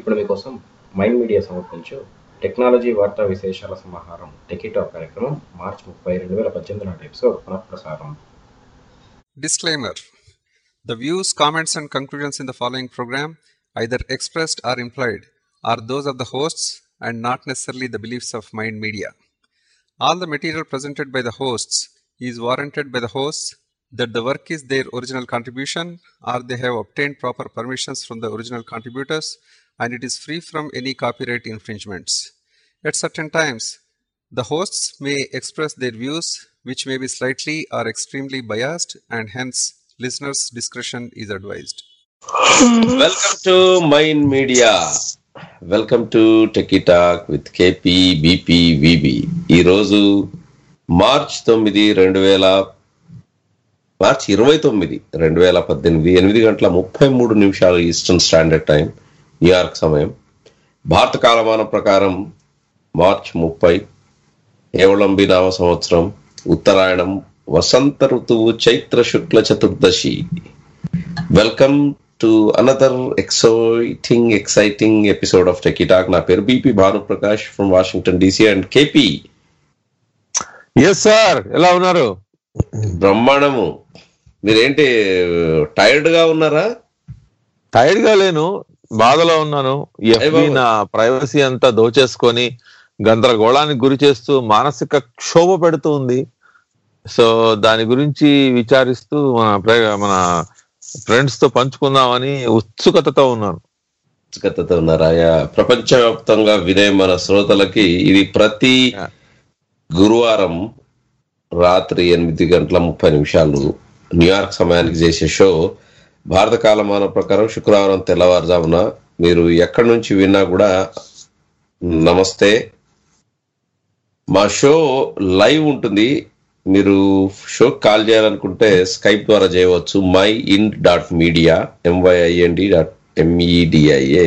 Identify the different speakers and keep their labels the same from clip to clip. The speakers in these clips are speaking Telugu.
Speaker 1: ఇప్పుడు మీకోసం మైండ్ మీడియా సమర్పించు టెక్నాలజీ వార్తా విశేషాల సమాహారం టెకిటాక్ కార్యక్రమం మార్చి ముప్పై రెండు వేల పద్దెనిమిది నాటి ఎపిసోడ్ పునఃప్రసారం
Speaker 2: Disclaimer The views, comments, and conclusions in the following program, either expressed or implied, are those of the hosts and not necessarily the beliefs of Mind Media. All the material presented by the hosts is warranted by the hosts that the work is their original contribution or they have obtained proper permissions from the original contributors and it is free from any copyright infringements. At certain times, the hosts may express their views, which may be slightly or extremely biased, and hence listeners' discretion is advised.
Speaker 3: Welcome to mind media welcome to techie talk with KP BP VB ఈరోజు మార్చ్ తొమ్మిది రెండు వేల మార్చ్ ఇరవై తొమ్మిది రెండు వేల పద్దెనిమిది ఎనిమిది గంటల ముప్పై మూడు నిమిషాలు ఈస్టర్న్ స్టాండర్డ్ టైం న్యూయార్క్ సమయం భారత కాలమానం ప్రకారం మార్చ్ ముప్పై ఏవళంబి నామ సంవత్సరం ఉత్తరాయణం వసంత ఋతువు చైత్ర శుక్ల చతుర్దశి welcome to another exciting exciting episode of techie talk నా పేరు BP Bhanuprakash from Washington DC and KP
Speaker 4: yes sir ఎలా ఉన్నారు
Speaker 3: బ్రహ్మాండము మీరేంటి టైర్డ్ గా ఉన్నారా
Speaker 4: టైర్డ్ గా లేను బాధలో ఉన్నాను
Speaker 3: అయ్
Speaker 4: ఎఫ్బి
Speaker 3: బాబోయ్.
Speaker 4: నా ప్రైవసీ అంతా దోచేసుకొని గందరగోళానికి గురి చేస్తూ మానసిక క్షోభ పెడుతూ ఉంది సో దాని గురించి విచారిస్తూ మన ప్ర- మన ఫ్రెండ్స్ తో పంచుకుందామని ఉత్సుకతతో ఉన్నాను
Speaker 3: ఉత్సుకతతో ఉన్నారా యా. ప్రపంచవ్యాప్తంగా వినే మన శ్రోతలకి ఇది ప్రతి
Speaker 4: Yeah.
Speaker 3: గురువారం రాత్రి ఎనిమిది గంటల ముప్పై నిమిషాలు న్యూయార్క్ సమయానికి చేసే షో భారత కాలమాన ప్రకారం శుక్రవారం తెల్లవారుజామున మీరు ఎక్కడి నుంచి విన్నా కూడా నమస్తే మా షో లైవ్ ఉంటుంది మీరు షో కాల్ చేయాలనుకుంటే స్కైప్ ద్వారా చేయవచ్చు my in dot media M Y I N D dot M E D I A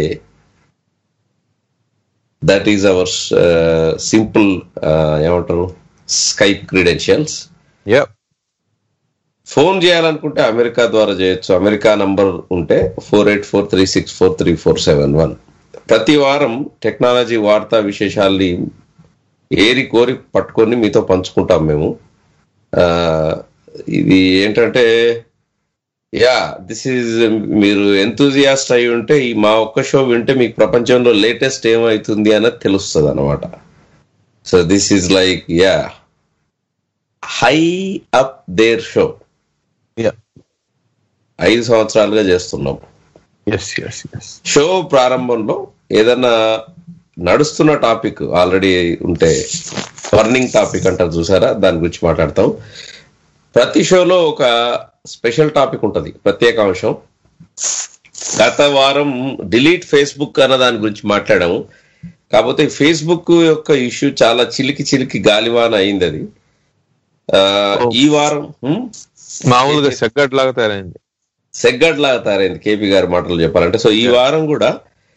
Speaker 3: that is our simple ఏమంటారు స్కైప్ క్రీడెన్షియల్స్
Speaker 4: Yep.
Speaker 3: ఫోన్ చేయాలనుకుంటే అమెరికా ద్వారా చేయొచ్చు అమెరికా నంబర్ ఉంటే four eight four three six four three four seven one ప్రతి వారం టెక్నాలజీ వార్తా విశేషాల్ని ఏరి కోరి పట్టుకొని మీతో పంచుకుంటాం మేము ఆ, ఇది ఏంటంటే యా దిస్ ఈజ్ మీరు ఎంతూజియాస్ట్ అయి ఉంటే ఈ మా ఒక్క షో వింటే మీకు ప్రపంచంలో లేటెస్ట్ ఏమవుతుంది అన్నది తెలుస్తుంది అనమాట so this is like yeah high up there show
Speaker 4: Yeah.
Speaker 3: ఐదు సంవత్సరాలుగా చేస్తున్నాం
Speaker 4: ఎస్ ఎస్ ఎస్
Speaker 3: షో ప్రారంభంలో ఏదన్నా నడుస్తున్న టాపిక్ ఆల్రెడీ ఉంటే బర్నింగ్ టాపిక్ అంటారు చూసారా దాని గురించి మాట్లాడతాం ప్రతి షోలో ఒక స్పెషల్ టాపిక్ ఉంటుంది ప్రత్యేక అంశం గత వారం డిలీట్ ఫేస్బుక్ అన్న దాని గురించి మాట్లాడాము కాకపోతే ఫేస్బుక్ యొక్క ఇష్యూ చాలా చిలికి చిలికి గాలివాన అయింది అది ఆ, ఈ వారం హ్మ్?
Speaker 4: మామూలుగా సెగ్గట్ లాగా తయారైంది
Speaker 3: సెగ్గడ్ లాగా తయారైంది కేపీ గారి మాటలు చెప్పాలంటే సో ఈ వారం కూడా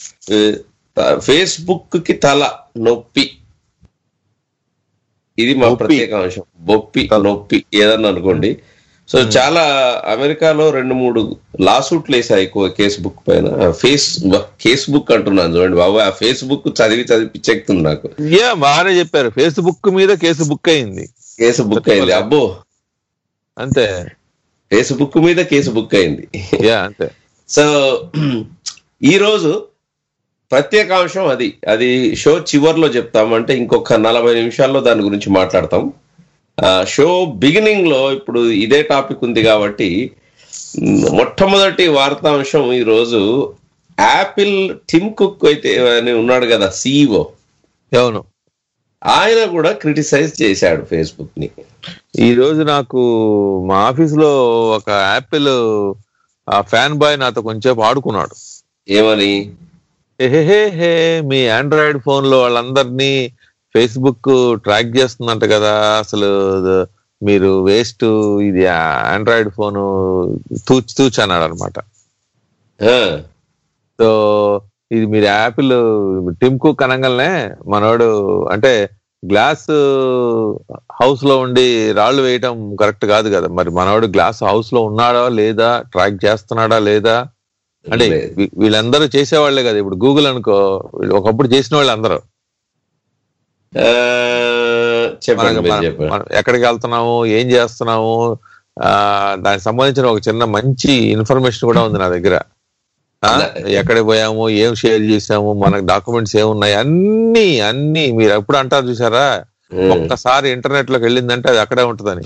Speaker 3: ఫేస్బుక్ కి తల నొప్పి ఇది మా
Speaker 4: నొప్పి.
Speaker 3: ప్రత్యేక అంశం బొప్పి నొప్పి ఏదన్నా అనుకోండి సో చాలా అమెరికాలో రెండు మూడు లాసూట్లు వేసాయి ఎక్కువ కేసు బుక్ పైన ఫేస్ కేస్ బుక్ అంటున్నాను చూడండి బాబు ఆ ఫేస్బుక్ చదివి చదివి పిచ్చెక్కుతుంది నాకు
Speaker 4: యా బాగానే చెప్పారు ఫేస్బుక్ మీద కేసు బుక్ అయింది
Speaker 3: కేసు బుక్ అయింది అబ్బో
Speaker 4: అంతే
Speaker 3: ఫేస్బుక్ మీద కేసు బుక్ అయింది
Speaker 4: యా అంతే
Speaker 3: సో ఈ రోజు ప్రత్యేక అంశం అది అది షో చివర్లో చెప్తాం అంటే ఇంకొక నలభై నిమిషాల్లో దాని గురించి మాట్లాడతాం ఆ, షో బిగినింగ్ లో ఇప్పుడు ఇదే టాపిక్ ఉంది కాబట్టి మ్, మొట్టమొదటి వార్తాంశం ఈ రోజు యాపిల్ టిమ్ కుక్ అయితే అని ఉన్నాడు కదా సిఇఓ
Speaker 4: అవును
Speaker 3: ఆయన కూడా క్రిటిసైజ్ చేశాడు ఫేస్బుక్ ని
Speaker 4: ఈ రోజు నాకు మా ఆఫీస్ లో ఒక యాపిల్ ఆ ఫ్యాన్ బాయ్ నాతో కొంచెంసేపు ఆడుకున్నాడు
Speaker 3: ఏమని
Speaker 4: హే హే మీ ఆండ్రాయిడ్ ఫోన్ లో వాళ్ళందరినీ ఫేస్బుక్ ట్రాక్ చేస్తుందంట కదా అసలు ద- మీరు వేస్ట్ ఇది ఆండ్రాయిడ్ ఫోన్ తూచి తూచి అన్నాడు అనమాట
Speaker 3: ఆ,
Speaker 4: సో ఇది మీరు యాపిల్ టిమ్ కుక్ అనగానే మనోడు అంటే గ్లాస్ హౌస్ లో ఉండి రాళ్ళు వేయటం కరెక్ట్ కాదు కదా మరి మనోడు గ్లాస్ హౌస్ లో ఉన్నాడా లేదా ట్రాక్ చేస్తున్నాడా లేదా అంటే
Speaker 3: లేదు.
Speaker 4: వీ- వీళ్ళందరూ చేసేవాళ్లే కదా ఇప్పుడు గూగుల్ అనుకో వీళ్ళు ఒకప్పుడు చేసిన వాళ్ళు అందరూ
Speaker 3: ఆ, చెప్పండి
Speaker 4: మనకు-
Speaker 3: మీరు
Speaker 4: మన-
Speaker 3: చెప్పండి
Speaker 4: మనం ఎక్కడికి వెళ్తున్నాము ఏం చేస్తున్నాము ఆ దానికి సంబంధించిన ఒక చిన్న మంచి ఇన్ఫర్మేషన్ కూడా ఉంది నా దగ్గర ఆ, ఎక్కడికి పోయాము ఏం షేర్ చేసాము మనకు డాక్యుమెంట్స్ ఏమున్నాయి అన్ని అన్ని మీరు ఎప్పుడు అంటారు చూసారా
Speaker 3: ఉమ్.
Speaker 4: ఒక్కసారి ఇంటర్నెట్ లోకి వెళ్ళిందంటే అది అక్కడే ఉంటదని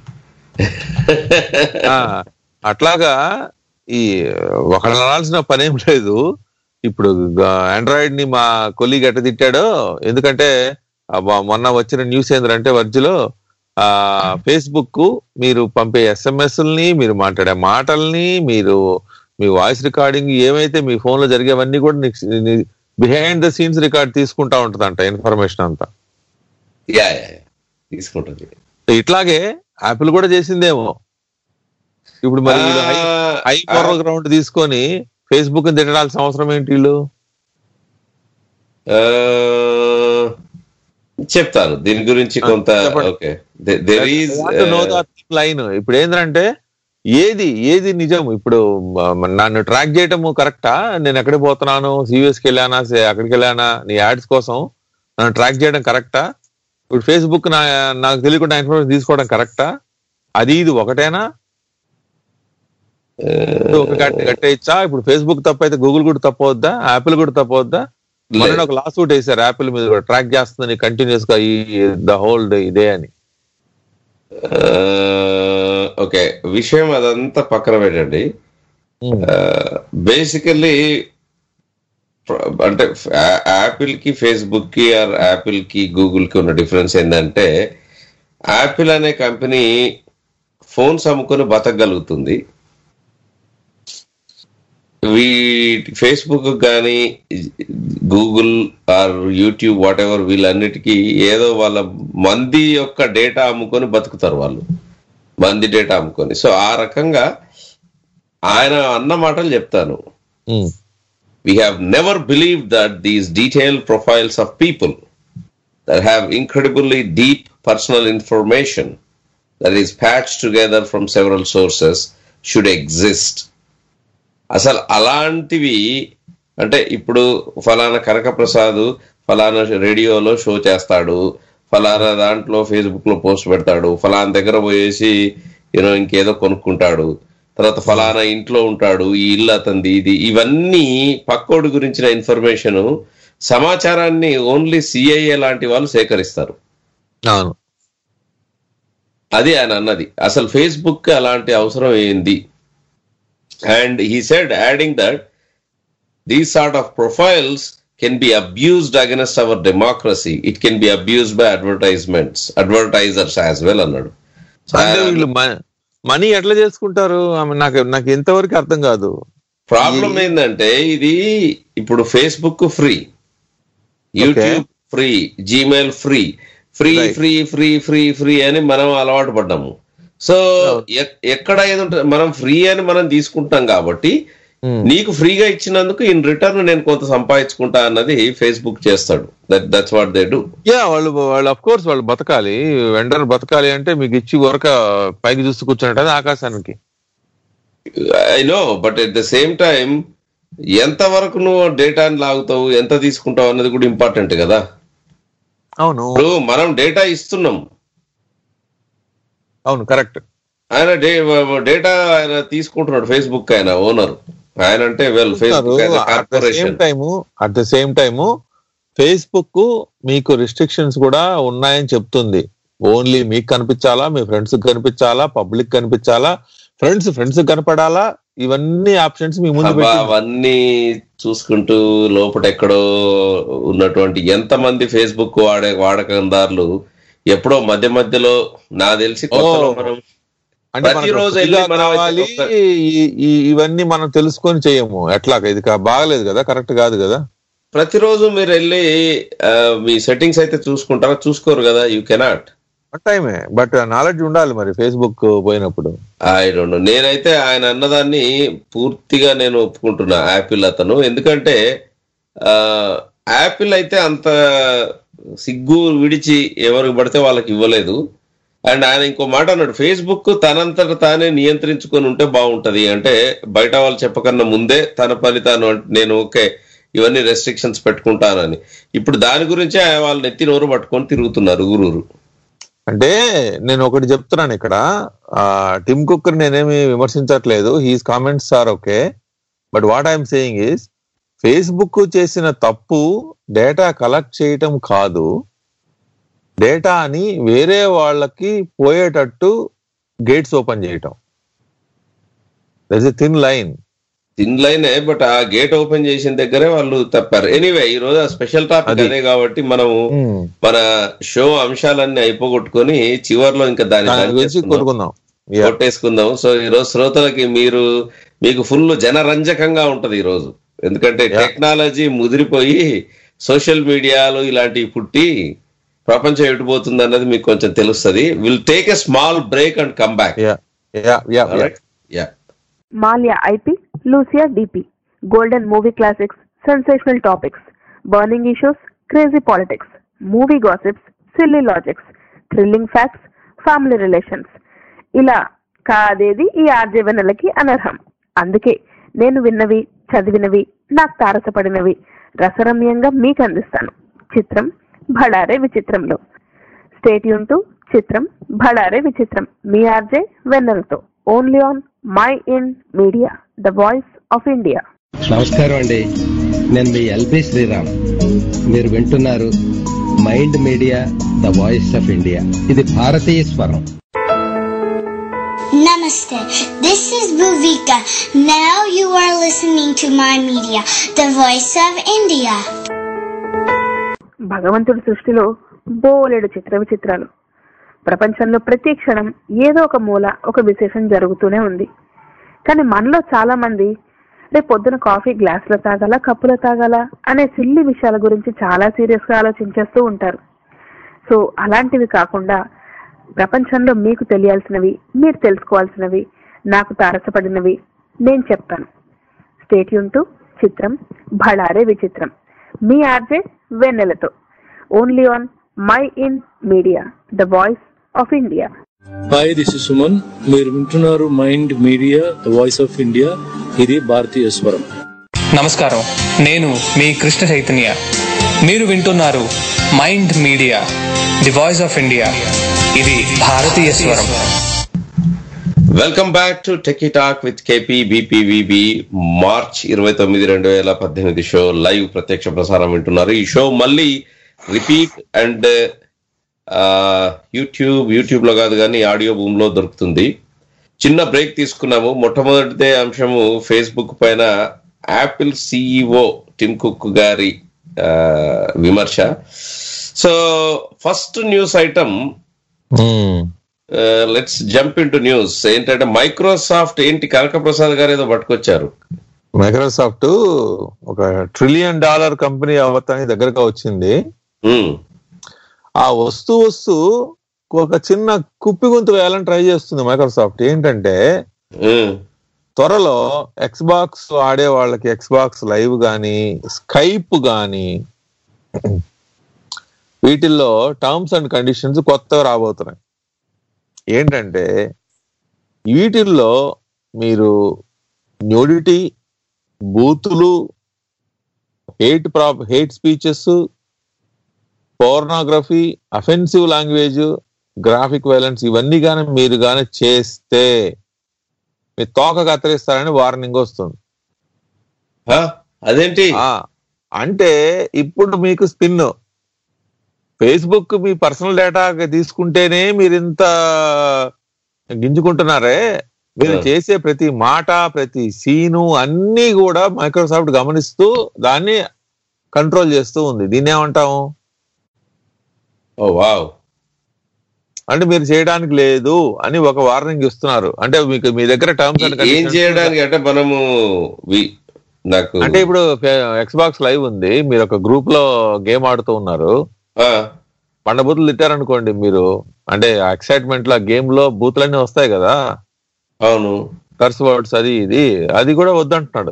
Speaker 4: ఆ, అట్లాగా ఈ ఒకళ్ళు అనాల్సిన పనేం లేదు ఇప్పుడు ఆండ్రాయిడ్ ని మా కొలీగ్ ఎట్ట తిట్టాడో ఎందుకంటే ఆ మొ- మొన్న వచ్చిన న్యూస్ ఏంటంటే వర్జులో ఆ ఫేస్బుక్ మీరు పంపే ఎస్ఎంఎస్ ని మీరు మాట్లాడే మాటల్ని మీరు మీ వాయిస్ రికార్డింగ్ ఏమైతే మీ ఫోన్ లో జరిగేవన్నీ కూడా బిహైండ్ ద సీన్స్ రికార్డ్ తీసుకుంటా ఉంటదంట ఇన్ఫర్మేషన్ అంతా
Speaker 3: యా యా యా. తీసుకుంటుంది
Speaker 4: ఇట్లాగే యాపిల్ కూడా చేసిందేమో ఇప్పుడు మరి వీళ్ళు హై హై పవర్ గ్రౌండ్ తీసుకొని ఫేస్బుక్ తిట్టడాల్సిన అవసరం ఏంటి వీళ్ళు
Speaker 3: ఆ, చెప్తాను దీని గురించి కొంత
Speaker 4: చెప్పండి.
Speaker 3: ఓకే దెర్ ఈజ్
Speaker 4: లైన్ ఇప్పుడు ఏంటంటే ఏది ఏది నిజం ఇప్పుడు మ- నన్ను ట్రాక్ చేయటం కరెక్టా నేను ఎక్కడికి పోతున్నాను సివిఎస్కి వెళ్ళానా సే- అక్కడికి వెళ్ళానా నీ యాడ్స్ కోసం నన్ను ట్రాక్ చేయడం కరెక్టా ఇప్పుడు ఫేస్బుక్ నా నాకు తెలియకుండా ఇన్ఫర్మేషన్ తీసుకోవడం కరెక్టా అది ఇది ఒకటేనా ఇప్పుడు ఒక గట్ట కట్టేయచ్చా ఇప్పుడు ఫేస్బుక్ తప్పు అయితే గూగుల్ కూడా తప్పవద్దా యాపిల్ కూడా తప్పవద్దా మొన్న ఒక లాస్ అవుట్ వేసారు యాపిల్ మీద కూడా ట్రాక్ చేస్తుందని కంటిన్యూస్ గా ఈ ద హోల్ డే ఇదే అని
Speaker 3: ఓకే విషయం అదంతా పక్కన పెట్టండి బేసికల్లీ అంటే యాపిల్ కి ఫేస్బుక్ కి ఆర్ యాపిల్ కి గూగుల్ కి ఉన్న డిఫరెన్స్ ఏంటంటే యాపిల్ అనే కంపెనీ ఫోన్స్ అమ్ముకొని బతకగలుగుతుంది వీ ఫేస్బుక్ కానీ Google or YouTube whatever వీళ్ళన్నిటికీ ఏదో వాళ్ళ మంది యొక్క డేటా అమ్ముకొని బతుకుతారు వాళ్ళు మంది డేటా అమ్ముకొని సో ఆ రకంగా ఆయన అన్న మాటలు చెప్తాను
Speaker 4: ఉమ్,
Speaker 3: we have never believed that these detailed profiles of people that have incredibly deep personal information that is patched together from several sources should exist అసలు అలాంటివి అంటే ఇప్పుడు ఫలానా కనకప్రసాద్ ఫలానా రేడియోలో షో చేస్తాడు ఫలానా దాంట్లో ఫేస్బుక్ లో పోస్ట్ పెడతాడు ఫలానా దగ్గర పోయేసి యూనో ఇంకేదో కొనుక్కుంటాడు తర్వాత ఫలానా ఇంట్లో ఉంటాడు ఈ ఇల్లు అతంది ఇది ఇవన్నీ పక్కోడి గురించిన ఇన్ఫర్మేషన్ సమాచారాన్ని ఓన్లీ సిఐఏ లాంటి వాళ్ళు సేకరిస్తారు
Speaker 4: అవును
Speaker 3: అది ఆయన అన్నది అసలు ఫేస్బుక్ అలాంటి అవసరం ఏంది and he said adding that these sort of profiles can be abused against our democracy it can be abused by advertisements advertisers as well అన్నాడు So
Speaker 4: అంటే
Speaker 3: ఆయన-
Speaker 4: వీళ్ళు మనీ ఎట్లా చేసుకుంటారు ఆమె నాకు నాకు ఎంతవరకు అర్థం కాదు
Speaker 3: ప్రాబ్లం ఏంటంటే ఇది ఇప్పుడు Facebook free YouTube free Gmail free free
Speaker 4: Right.
Speaker 3: Free free free free అని మనం అలవాటు పడ్డాము సో ఎక్- ఎక్కడ ఏది ఉంటుంది మనం ఫ్రీ అని మనం తీసుకుంటాం కాబట్టి
Speaker 4: Hmm.
Speaker 3: నీకు ఫ్రీగా ఇచ్చినందుకు ఇన్ రిటర్న్ నేను కొంత సంపాదించుకుంటా అన్నది ఫేస్బుక్ చేస్తాడు that that's what they do
Speaker 4: yeah వాళ్ళు వాళ్ళు అఫ్ కోర్స్ వాళ్ళు బతకాలి వెండర్ బతకాలి అంటే మీకు ఇచ్చి వరక పైకి చూస్తూ కూర్చున్నట్టు ఆకాశానికి
Speaker 3: I know but at the same time ఎంత వరకు నువ్వు డేటాని లాగుతావు ఎంత తీసుకుంటావు అన్నది కూడా ఇంపార్టెంట్ కదా
Speaker 4: అవును
Speaker 3: ఇప్పుడు మనం డేటా ఇస్తున్నాం
Speaker 4: అవును కరెక్ట్
Speaker 3: ఆయన డేటా ఆయన తీసుకుంటున్నాడు ఫేస్బుక్ ఆయన ఓనర్ ఆయన అంటే well Facebook
Speaker 4: at the same
Speaker 3: corporation
Speaker 4: time at the same time Facebook మీకు రిస్ట్రిక్షన్స్ కూడా ఉన్నాయని చెప్తుంది ఓన్లీ మీకు కనిపించాలా మీ ఫ్రెండ్స్ కనిపించాలా పబ్లిక్ కనిపించాలా ఫ్రెండ్స్ ఫ్రెండ్స్ కనపడాలా ఇవన్నీ ఆప్షన్స్ మీ ముందు పెట్టింది.
Speaker 3: అవన్నీ చూసుకుంటూ లోపల ఎక్కడో ఉన్నటువంటి ఎంత మంది ఫేస్బుక్ వాడే వాడకందారులు ఎప్పుడో మధ్య మధ్యలో నా తెలిసి కొత్తలో
Speaker 4: ఓ.
Speaker 3: మనం
Speaker 4: అంటే మనకు
Speaker 3: ప్రతిరోజు
Speaker 4: ఫ్రీగా
Speaker 3: వెళ్ళి మనం
Speaker 4: కావాలి
Speaker 3: ఒక-
Speaker 4: ఈ- ఈ- ఇవన్నీ మనం తెలుసుకొని చేయము ఎట్లా ఇది కా- బాగలేదు కదా కరెక్ట్ కాదు కదా
Speaker 3: ప్రతిరోజు మీరు వెళ్ళి ఆ, మీ సెట్టింగ్స్ అయితే చూసుకుంటారా చూసుకోరు కదా యూ కెనాట్
Speaker 4: టైమే బట్ నాలెడ్జ్ ఉండాలి మరి ఫేస్బుక్ పోయినప్పుడు
Speaker 3: ఐ డోంట్ నో నేనైతే ఆయన అన్నదాన్ని పూర్తిగా నేను ఒప్పుకుంటున్నా యాపిల్ అతను ఎందుకంటే ఆ, యాపిల్ అయితే అంత సిగ్గు విడిచి ఎవరికి పడితే వాళ్ళకి ఇవ్వలేదు అండ్ ఆయన ఇంకో మాట అన్నాడు ఫేస్బుక్ తనంతట తానే నియంత్రించుకొని ఉంటే బాగుంటది అంటే బయట వాళ్ళు చెప్పకన్నా ముందే తన పని తాను అంటే నేను ఓకే ఇవన్నీ రెస్ట్రిక్షన్స్ పెట్టుకుంటానని ఇప్పుడు దాని గురించే ఆయన వాళ్ళు నెత్తి నోరు పట్టుకొని తిరుగుతున్నారు ఊరూరు
Speaker 4: అంటే నేను ఒకటి చెప్తున్నాను ఇక్కడ ఆ, టిమ్ కుక్ నేనేమి విమర్శించట్లేదు he's comments are okay but what I'm saying is Facebook చేసిన తప్పు డేటా కలెక్ట్ చేయటం కాదు డేటాని వేరే వాళ్ళకి పోయేటట్టు గేట్స్ ఓపెన్ చేయటం that's a thin line
Speaker 3: in లైనే బట్ ఆ గేట్ ఓపెన్ చేసిన దగ్గరే వాళ్ళు తప్పారు ఎనీవే ఈ రోజు ఆ స్పెషల్ టాపిక్
Speaker 4: అది.
Speaker 3: అదే కాబట్టి మనం మన షో అంశాలన్నీ అయిపోగొట్టుకొని చివర్లో ఇంకా దాని
Speaker 4: దాని
Speaker 3: దాని
Speaker 4: గురించి
Speaker 3: చేసుకుందాం.
Speaker 4: కొట్టుకుందాం Yeah.
Speaker 3: కొట్టేసుకుందాం సో ఈ రోజు శ్రోతలకి మీరు మీకు ఫుల్ జనరంజకంగా ఉంటది ఈ రోజు ఎందుకంటే
Speaker 4: Yeah.
Speaker 3: టెక్నాలజీ ముదిరిపోయి సోషల్ మీడియాలో ఇలాంటివి పుట్టి ప్రపంచం ఎటుపోతుంది అన్నది మీకు కొంచెం తెలుస్తుంది will take a small break and come back
Speaker 4: Yeah. Yeah, yeah, yeah.
Speaker 3: Yeah
Speaker 5: Malia IP, Lucia DP, Golden Movie Classics, Sensational Topics, Burning Issues, Crazy Politics, Movie Gossips, Silly Logics, Thrilling Facts, Family Relations. ఇలా కాదేది ఈ ఆర్జీవనలకి అనర్హం అందుకే నేను విన్నవి చదివినవి నాకు తారసపడినవి రసరమ్యంగా మీకు అందిస్తాను చిత్రం భడారే విచిత్రంలో స్టేట్ యూన్ టు చిత్రం భడారే విచిత్రం మీ ఆర్జే వెన్నెలతో only on mind media the voice of India
Speaker 6: నమస్కారం అండి నేను మీ ఎల్బి శ్రీరామ్ మీరు వింటున్నారు mind media the voice of India ఇది భారతీయ స్వరం
Speaker 7: Namaste. This is Bhuvika. Now you are listening to my media, the voice of India.
Speaker 5: భగవంతుడి సృష్టిలో బోలెడు చిత్ర విచిత్రాలు ప్రపంచంలో ప్రతి క్షణం ఏదో ఒక మూల ఒక విశేషం జరుగుతూనే ఉంది కానీ మనలో చాలా మంది రేపు పొద్దున కాఫీ గ్లాసులో తాగాల కప్పులో తాగాల అనే సిల్లి విషయాల గురించి చాలా సీరియస్ గా ఆలోచించేస్తూ ఉంటారు సో అలాంటివి కాకుండా ప్రపంచంలో మీకు తెలియాల్సినవి మీరు తెలుసుకోవాల్సినవి నాకు తారసపడినవి నేను చెప్తాను స్టేట్ యూన్ టు చిత్రం భళారే విచిత్రం మీ ఆర్జే వెన్నెలతో only on mind media the voice of India
Speaker 8: hi this is Suman మీరు వింటున్నారు mind media the voice of India ఇది భారతీయ స్వరం
Speaker 9: నమస్కారం నేను మీ కృష్ణ చైతన్య మీరు వింటున్నారు mind media the voice of India ఇది భారతీయ స్వరం
Speaker 3: welcome back to techie talk with KP BPVB March ఇరవై తొమ్మిది రెండు వేల పద్దెనిమిది షో లైవ్ ప్రత్యక్ష ప్రసారం వింటున్నారు ఈ షో మళ్ళీ రిపీట్ అండ్ యూట్యూబ్ యూట్యూబ్ లో కాదు కానీ ఆడియో భూమ్ లో దొరుకుతుంది చిన్న బ్రేక్ తీసుకున్నాము మొట్టమొదటిదే అంశము ఫేస్బుక్ పైన యాపిల్ సిఇఓ టిమ్ కుక్ గారి ఆ, విమర్శ so first news item
Speaker 4: Hmm.
Speaker 3: Let's jump into news ఏంటంటే మైక్రోసాఫ్ట్ ఏంటి కనకప్రసాద్ గారు ఏదో పట్టుకొచ్చారు
Speaker 4: మైక్రోసాఫ్ట్ ఒక ట్రిలియన్ డాలర్ కంపెనీ అవ్వటానికి దగ్గరగా వచ్చింది
Speaker 3: ఉమ్,
Speaker 4: ఆ వస్తూ వస్తూ ఒక చిన్న కుప్పి గొంతు వేయాలని ట్రై చేస్తుంది మైక్రోసాఫ్ట్ ఏంటంటే
Speaker 3: ఉమ్,
Speaker 4: త్వరలో ఎక్స్బాక్స్ ఆడే వాళ్ళకి ఎక్స్బాక్స్ లైవ్ గాని స్కైప్ గాని వీటిల్లో టర్మ్స్ అండ్ కండిషన్స్ కొత్తగా రాబోతున్నాయి ఏంటంటే వీటిల్లో మీరు న్యూడిటీ బూతులు hate prop hate speeches pornography offensive language graphic violence ఇవన్నీ కానీ మీరు కానీ చేస్తే మీ తోక కత్తిరిస్తారని వార్నింగ్ వస్తుంది
Speaker 3: హా, అదేంటి
Speaker 4: ఆ, అంటే ఇప్పుడు మీకు స్పిన్ ఫేస్బుక్ మీ పర్సనల్ డేటా తీసుకుంటేనే మీరు ఇంత గింజుకుంటున్నారే మీరు
Speaker 3: ఆ.
Speaker 4: చేసే ప్రతి మాట ప్రతి సీను అన్ని కూడా మైక్రోసాఫ్ట్ గమనిస్తూ దాన్ని కంట్రోల్ చేస్తూ ఉంది దీన్ని ఏమంటాము
Speaker 3: ఓ వావ్
Speaker 4: అంటే మీరు చేయడానికి లేదు అని ఒక వార్నింగ్ ఇస్తున్నారు అంటే మీకు మీ దగ్గర టర్మ్స్ అండ్
Speaker 3: ఏం
Speaker 4: కండిషన్స్
Speaker 3: చేయడానికి అంటే మనము వి- నాకు
Speaker 4: అంటే ఇప్పుడు ఎక్స్బాక్స్ లైవ్ ఉంది మీరు ఒక గ్రూప్ లో గేమ్ ఆడుతూ ఉన్నారు
Speaker 3: ఆ,
Speaker 4: పండ బూతులు తిట్టారనుకోండి మీరు అంటే ఎక్సైట్మెంట్ లో గేమ్ లో బూతులన్నీ వస్తాయి కదా
Speaker 3: అవును
Speaker 4: కర్స్ వర్డ్స్ అది ఇది అది కూడా వద్దంటున్నాడు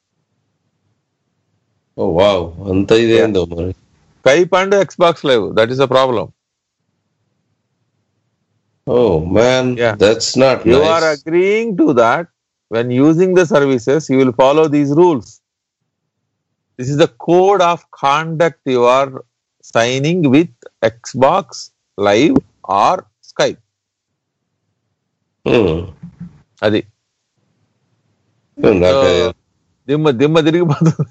Speaker 3: ఓ వావ్ అంత ఇదేందో మరి
Speaker 4: Skype and Xbox live that is a problem
Speaker 3: Oh man,
Speaker 4: Yeah.
Speaker 3: that's not
Speaker 4: You
Speaker 3: nice.
Speaker 4: are agreeing to that. When using the services, you will follow these rules. This is the code of conduct you are signing with Xbox Live or Skype.
Speaker 3: Hmm.
Speaker 4: అది
Speaker 3: నాకు
Speaker 4: దిమ్మ దిమ్మ తిరిగిపోతుంది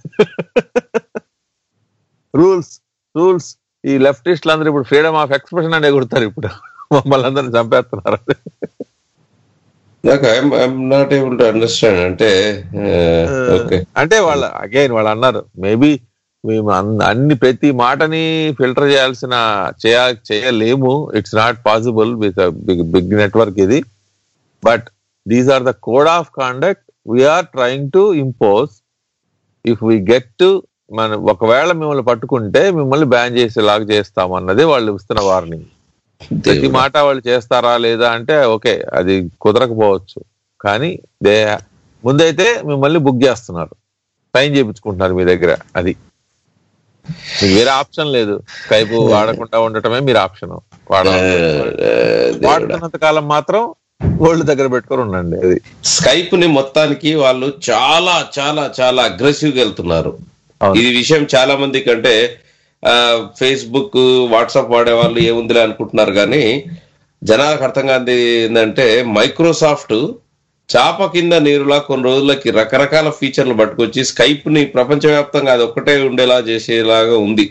Speaker 4: రూల్స్ రూల్స్ ఈ లెఫ్టిస్టులు అందరూ ఇప్పుడు ఫ్రీడమ్ ఆఫ్ ఎక్స్ప్రెషన్ అనే కొడతారు ఇప్పుడు మమ్మల్ని అందరిని చంపేస్తున్నారు
Speaker 3: నాకు I'm I'm not able to understand అంటే ఓకే
Speaker 4: అంటే వాళ్ళ అగైన్ వాళ్ళు అన్నారు మేబీ మేము అన్- అన్ని ప్రతి మాటని ఫిల్టర్ చేయాల్సిన చేయ చేయలేము it's not possible with big big network ఇది but these are the code of conduct we're trying to impose if we get to మన ఒకవేళ మిమ్మల్ని పట్టుకుంటే మిమ్మల్ని బ్యాన్ చేసేలాగా చేస్తాం అన్నది వాళ్ళు ఇస్తున్న వార్నింగ్ ప్రతి మాట వాళ్ళు చేస్తారా లేదా అంటే ఓకే అది కుదరకపోవచ్చు కానీ దే ముందైతే మిమ్మల్ని బుక్ చేస్తున్నారు సైన్ చేయించుకుంటున్నారు మీ దగ్గర అది మీకు వేరే ఆప్షన్ లేదు స్కైప్ వాడకుండా ఉండటమే మీరు ఆప్షన్ వాడ వాడుతున్నంత కాలం మాత్రం ఓల్డ్ దగ్గర పెట్టుకొని ఉండండి అది
Speaker 3: స్కైప్ ని మొత్తానికి వాళ్ళు చాలా చాలా చాలా అగ్రెసివ్ గా వెళ్తున్నారు ఇది విషయం చాలా మంది కంటే ఫేస్బుక్ వాట్సాప్ వాడే వాళ్ళు ఏముందిలే అనుకుంటున్నారు కానీ జనాలకు అర్థం కాదు ఏంటంటే మైక్రోసాఫ్ట్ చాప కింద నీరులా కొన్ని రోజులకి రకరకాల ఫీచర్లు పట్టుకొచ్చి స్కైప్ ని ప్రపంచవ్యాప్తంగా అది ఒక్కటే ఉండేలా చేసేలాగా ఉంది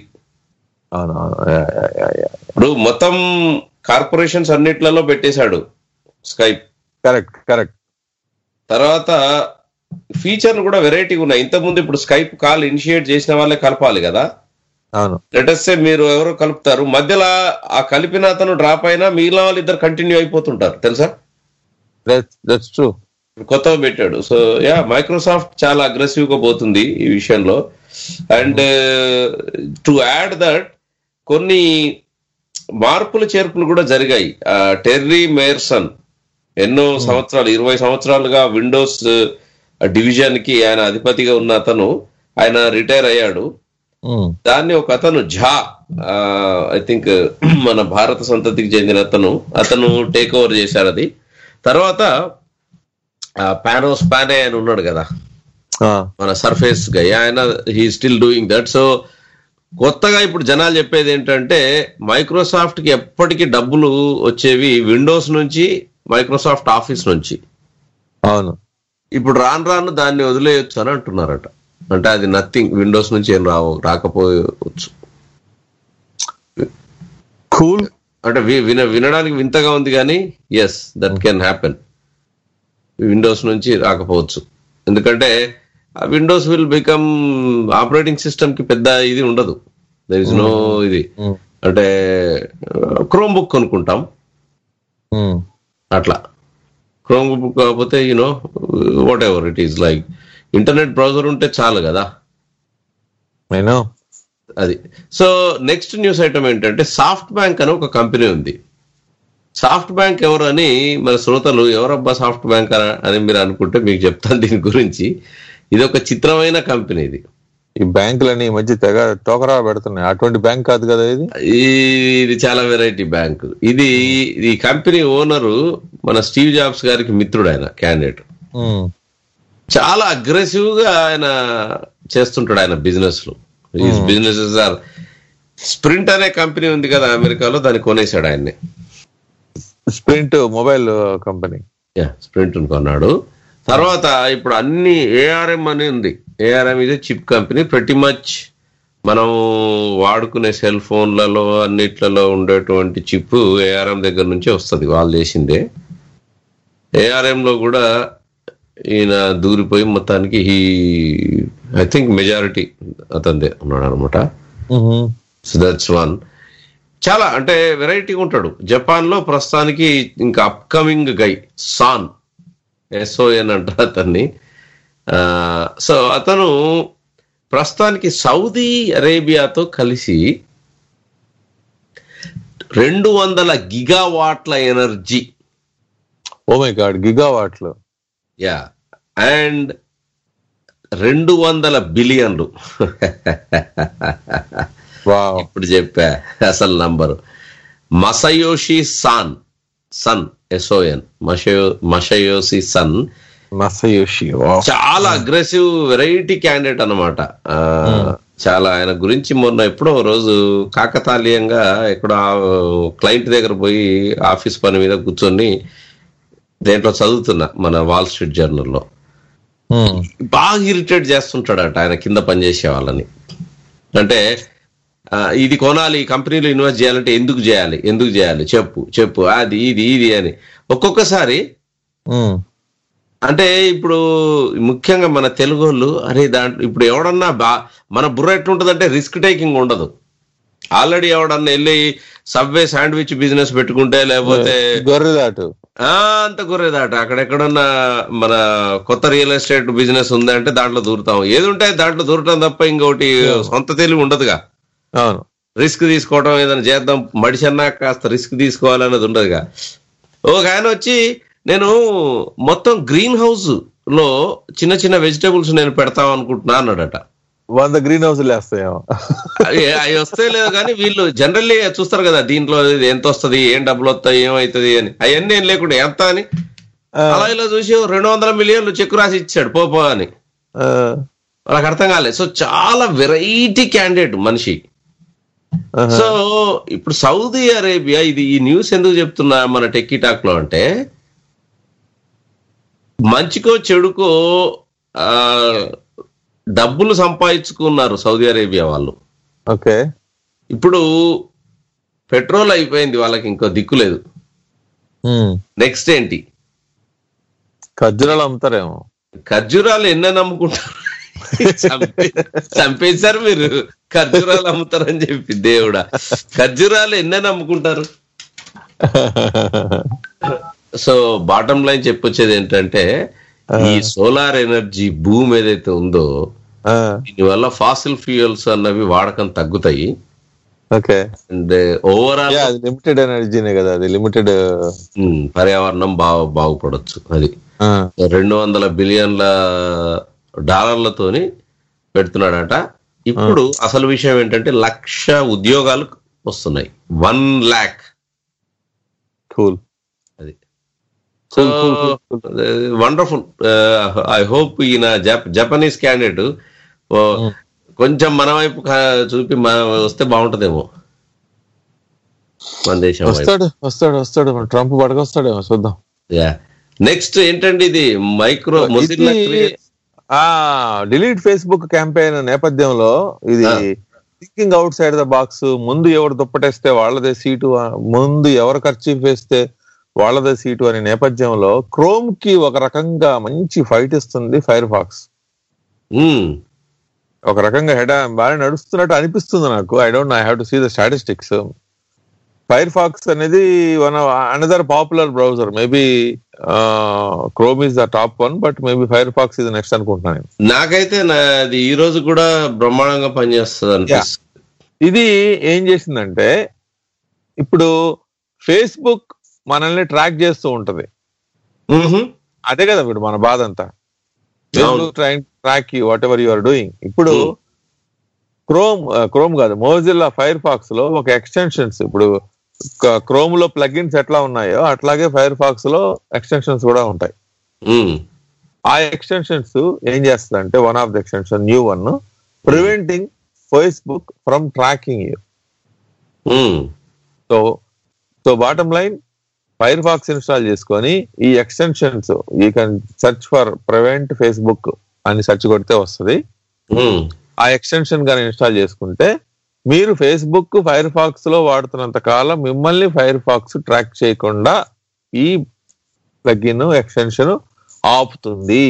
Speaker 3: ఇప్పుడు మొత్తం కార్పొరేషన్స్ అన్నిట్లలో పెట్టేశాడు స్కైప్
Speaker 4: కరెక్ట్ కరెక్ట్
Speaker 3: తర్వాత ఫీచర్లు కూడా వెరైటీగా ఉన్నాయి ఇంతకుముందు ఇప్పుడు స్కైప్ కాల్ ఇనిషియేట్ చేసిన వాళ్ళే కలపాలి కదా
Speaker 4: అవును
Speaker 3: లెటర్సే మీరు ఎవరో కలుపుతారు మధ్యలో ఆ కలిపిన అతను డ్రాప్ అయినా మిగిలిన వాళ్ళు ఇద్దరు కంటిన్యూ అయిపోతుంటారు తెలుసా
Speaker 4: దట్స్ ట్రూ
Speaker 3: కొత్తగా పెట్టాడు సో యా మైక్రోసాఫ్ట్ చాలా అగ్రెసివ్ గా పోతుంది ఈ విషయంలో అండ్ టు యాడ్ దట్ కొన్ని మార్పులు చేర్పులు కూడా జరిగాయి ఆ, టెర్రీ మేర్సన్ ఎన్నో సంవత్సరాలు ఇరవై సంవత్సరాలుగా విండోస్ డివిజన్ కి ఆయన అధిపతిగా ఉన్న అతను ఆయన రిటైర్ అయ్యాడు దాన్ని ఒక అతను ఝా ఐ థింక్ మన భారత సంతతికి చెందిన అతను అతను టేక్ ఓవర్ చేశారు అది తర్వాత పానోస్ పానే ఆయన ఉన్నాడు కదా మన సర్ఫేస్ గా ఆయన he still doing that so కొత్తగా ఇప్పుడు జనాలు చెప్పేది ఏంటంటే మైక్రోసాఫ్ట్ కి ఎప్పటికీ డబ్బులు వచ్చేవి విండోస్ నుంచి మైక్రోసాఫ్ట్ ఆఫీస్ నుంచి
Speaker 4: అవును
Speaker 3: ఇప్పుడు రాను రాను దాన్ని వదిలేయొచ్చు అని అంటున్నారట అంటే అది నథింగ్ విండోస్ నుంచి ఏం రావు రాకపోవచ్చు
Speaker 4: కూల్
Speaker 3: అంటే వి- విన వినడానికి వింతగా ఉంది కానీ yes that can happen Windows నుంచి రాకపోవచ్చు ఎందుకంటే Windows will become operating system కి పెద్ద ఇది ఉండదు దర్ ఇస్ నో ఇది అంటే క్రోమ్ బుక్ కొనుక్కుంటాం అట్లా క్రోమ్ బుక్ కాకపోతే you know whatever it is like internet browser ఉంటే చాలు కదా
Speaker 4: నేను
Speaker 3: అది సో నెక్స్ట్ న్యూస్ ఐటమ్ ఏంటంటే సాఫ్ట్ బ్యాంక్ అని ఒక కంపెనీ ఉంది సాఫ్ట్ బ్యాంక్ ఎవరు అని మన శ్రోతలు ఎవరబ్బా సాఫ్ట్ బ్యాంక్ అని- అని మీరు అనుకుంటే మీకు చెప్తాను దీని గురించి ఇది ఒక చిత్రమైన కంపెనీ ఇది
Speaker 4: ఈ బ్యాంకులని ఈ మధ్య తెగ టోకరా పెడుతున్నాయి అటువంటి బ్యాంక్ కాదు కదా ఇది
Speaker 3: ఈ- ఇది చాలా వెరైటీ బ్యాంక్ ఇది ఈ కంపెనీ ఓనరు మన స్టీవ్ జాబ్స్ గారికి మిత్రుడు ఆయన క్యాండిడేట్
Speaker 4: ఉమ్.
Speaker 3: చాలా అగ్రెసివ్ గా ఆయన చేస్తుంటాడు ఆయన బిజినెస్ లో ఈ బిజినెసెస్ ఆర్ స్ప్రింట్ అనే కంపెనీ ఉంది కదా అమెరికాలో దాన్ని కొనేశాడు ఆయన్ని
Speaker 4: Sprint mobile company
Speaker 3: yeah Sprint కొన్నాడు తర్వాత ఇప్పుడు అన్ని ఏఆర్ఎం అని ఉంది ఏఆర్ఎం ఇది చిప్ కంపెనీ ప్రతి మచ్ మనం వాడుకునే సెల్ ఫోన్లలో అన్నిట్లలో ఉండేటువంటి చిప్ ఏఆర్ఎం దగ్గర నుంచే వస్తుంది వాళ్ళు చేసిందే ఏఆర్ఎం లో కూడా ఈయన దూరిపోయి మొత్తానికి ఈ ఐ థింక్ మెజారిటీ అతనిదే ఉన్నాడు అనమాట సో దట్స్ వన్ చాలా అంటే వెరైటీగా ఉంటాడు జపాన్ లో ప్రస్తుతానికి ఇంకా అప్కమింగ్ గై సాన్ ఎస్ఓఎన్ అంటారు అతన్ని సో అతను ప్రస్తుతానికి సౌదీ అరేబియాతో కలిసి రెండు వందల గిగావాట్ల ఎనర్జీ
Speaker 4: ఓ మై గాడ్ గిగావాట్లు
Speaker 3: యా అండ్ రెండు వందల బిలియన్లు ఇప్పుడు చెప్పా అసలు number Masayoshi san Son S O N మషయో మషయోసి సన్
Speaker 4: మసయోషి
Speaker 3: చాలా అగ్రెసివ్ వెరైటీ క్యాండిడేట్ అనమాట చాలా ఆయన గురించి మొన్న ఎప్పుడో ఓ రోజు కాకతాళీయంగా ఎక్కడో క్లయింట్ దగ్గర పోయి ఆఫీస్ పని మీద కూర్చొని దేంట్లో చదువుతున్నా మన వాల్ స్ట్రీట్ జర్నల్లో బాగా ఇరిటేట్ చేస్తుంటాడట ఆయన కింద పనిచేసే వాళ్ళని అంటే ఆ, ఇది కొనాలి ఈ కంపెనీలో ఇన్వెస్ట్ చేయాలంటే ఎందుకు చేయాలి ఎందుకు చేయాలి చెప్పు చెప్పు అది ఇది ఇది అని ఒక్కొక్కసారి అంటే ఇప్పుడు ముఖ్యంగా మన తెలుగు వాళ్ళు అరే దాంట్లో ఇప్పుడు ఎవడన్నా బా మన బుర్ర ఎట్లుంటదంటే రిస్క్ టేకింగ్ ఉండదు ఆల్రెడీ ఎవడన్నా వెళ్ళి సబ్వే శాండ్విచ్ బిజినెస్ పెట్టుకుంటే లేకపోతే
Speaker 4: గొర్రెదాటు
Speaker 3: ఆ, అంత గుర్రేదాట అక్కడెక్కడన్నా మన కొత్త రియల్ ఎస్టేట్ బిజినెస్ ఉందంటే దాంట్లో దూరుతాం ఏది ఉంటే దాంట్లో దూరటం తప్ప ఇంకోటి సొంత తెలివి ఉండదుగా
Speaker 4: అవును
Speaker 3: రిస్క్ తీసుకోవడం ఏదైనా చేద్దాం మడిసి అన్నా కాస్త రిస్క్ తీసుకోవాలన్నది ఉండదుగా ఒక ఆయన వచ్చి నేను మొత్తం గ్రీన్ హౌస్ లో చిన్న చిన్న వెజిటేబుల్స్ నేను పెడతాం అనుకుంటున్నా అన్నాడట
Speaker 4: వంద గ్రీన్ హౌస్ లేస్తాయేమో
Speaker 3: అవి అవి వస్తే లేదు కానీ వీళ్ళు జనరల్లీ చూస్తారు కదా దీంట్లో ఇది ఎంత వస్తది ఏం డబ్బులు వస్తాయి ఏమవుతుంది అని అవన్నీ ఏం లేకుండా ఎంత అని అలా ఇలా చూసి ఓ రెండు వందల మిలియన్లు చెక్ రాసి ఇచ్చాడు పో పో అని
Speaker 4: ఆ,
Speaker 3: వాళ్ళకి అర్థం కాలేదు సో చాలా వెరైటీ క్యాండిడేట్ మనిషి
Speaker 4: ఆహా.
Speaker 3: సో ఇప్పుడు సౌదీ అరేబియా ఇది ఈ న్యూస్ ఎందుకు చెప్తున్నా మన టెక్కీ టాక్ లో అంటే మంచికో చెడుకో ఆ, డబ్బులు సంపాదించుకున్నారు సౌదీ అరేబియా వాళ్ళు
Speaker 4: ఓకే
Speaker 3: ఇప్పుడు పెట్రోల్ అయిపోయింది వాళ్ళకి ఇంకో దిక్కు లేదు
Speaker 4: ఉమ్.
Speaker 3: నెక్స్ట్ ఏంటి
Speaker 4: ఖర్జూరాలు అమ్ముతారేమో
Speaker 3: ఖర్జూరాలు ఎన్న నమ్ముకుంటారు చంపే- చంపేశారు మీరు ఖర్జూరాలు అమ్ముతారని చెప్పి దేవుడా ఖర్జూరాలు ఎన్న నమ్ముకుంటారు సో బాటం లైన్ చెప్పొచ్చేది ఏంటంటే ఈ సోలార్ ఎనర్జీ భూమి ఏదైతే ఉందో
Speaker 4: ఆ,
Speaker 3: దీనివల్ల ఫాసిల్ ఫ్యూయల్స్ అన్నవి వాడకం తగ్గుతాయి
Speaker 4: ఓకే
Speaker 3: అండ్ ఓవరాల్
Speaker 4: యా, అది లిమిటెడ్ ఎనర్జీనే కదా అది లిమిటెడ్
Speaker 3: పర్యావరణం బాగా బాగుపడొచ్చు అది రెండు వందల బిలియన్ల డాలర్లతోని పెడుతున్నాడట ఇప్పుడు అసలు విషయం ఏంటంటే లక్ష ఉద్యోగాలు వస్తున్నాయి వన్ ల్యాక్
Speaker 4: కూల్
Speaker 3: అది సో వండర్ఫుల్ ఐ హోప్ ఈయన జప జపనీస్ క్యాండిడేట్ కొంచెం మన వైపు కా- చూపి మన వస్తే బాగుంటదేమో మన దేశం వైపు
Speaker 4: వస్తాడు వస్తాడు వస్తాడు మన ట్రంప్ పడకొస్తాడేమో చూద్దాం
Speaker 3: యా నెక్స్ట్ ఏంటండి ఇది మైక్రో మొజిల్లా
Speaker 4: ఇది ఆ డిలీట్ ఫేస్బుక్ క్యాంపెయిన్ నేపథ్యంలో ఇది
Speaker 3: ఆ.
Speaker 4: Thinking outside the box ముందు ఎవరు దుప్పటేస్తే వాళ్ళదే సీటు ఆ- ముందు ఎవరు ఖర్చు వేస్తే వాళ్ళదే సీటు అనే నేపథ్యంలో క్రోమ్ కి ఒక రకంగా మంచి ఫైట్ ఇస్తుంది ఫైర్ ఫాక్స్ ఒక రకంగా హెడ్ బాగా నడుస్తున్నట్టు అనిపిస్తుంది నాకు I don't I have to see the statistics Firefox అనేది one another popular browser maybe Chrome is the top one but maybe Firefox ఇది నెక్స్ట్ అనుకుంటున్నాను నేను.
Speaker 3: నాకైతే నాది ఈ రోజు కూడా బ్రహ్మాండంగా పనిచేస్తుంది అనిపిస్తుంది
Speaker 4: ఇది ఏం చేసిందంటే ఇప్పుడు ఫేస్బుక్ మనల్ని ట్రాక్ చేస్తూ ఉంటది అదే కదా ఇప్పుడు మన బాధ అంతా Facebook train track you whatever you are doing ఇప్పుడు క్రోమ్ క్రోమ్ కాదు మోజిల్లా ఫైర్ ఫాక్స్ లో ఒక ఎక్స్టెన్షన్స్ ఇప్పుడు క్రోమ్ లో ప్లగిన్స్ ఎట్లా ఉన్నాయో అట్లాగే ఫైర్ ఫాక్స్ లో ఎక్స్టెన్షన్స్ కూడా ఉంటాయి ఆ ఎక్స్టెన్షన్స్ ఏం చేస్తుంది అంటే one of the extension new one preventing Facebook from tracking you so so bottom line Firefox install చేసుకొని ఈ extensions you can search for prevent Facebook అని సెర్చ్ కొడితే వస్తుంది ఆ ఎక్స్టెన్షన్ కానీ ఇన్స్టాల్ చేసుకుంటే మీరు ఫేస్బుక్ ఫైర్ ఫాక్స్ లో వాడుతున్నంత కాలం మిమ్మల్ని ఫైర్ ఫాక్స్ ట్రాక్ చేయకుండా ఈ ప్లగిన్ ఎక్స్టెన్షన్ ఆపుతుంది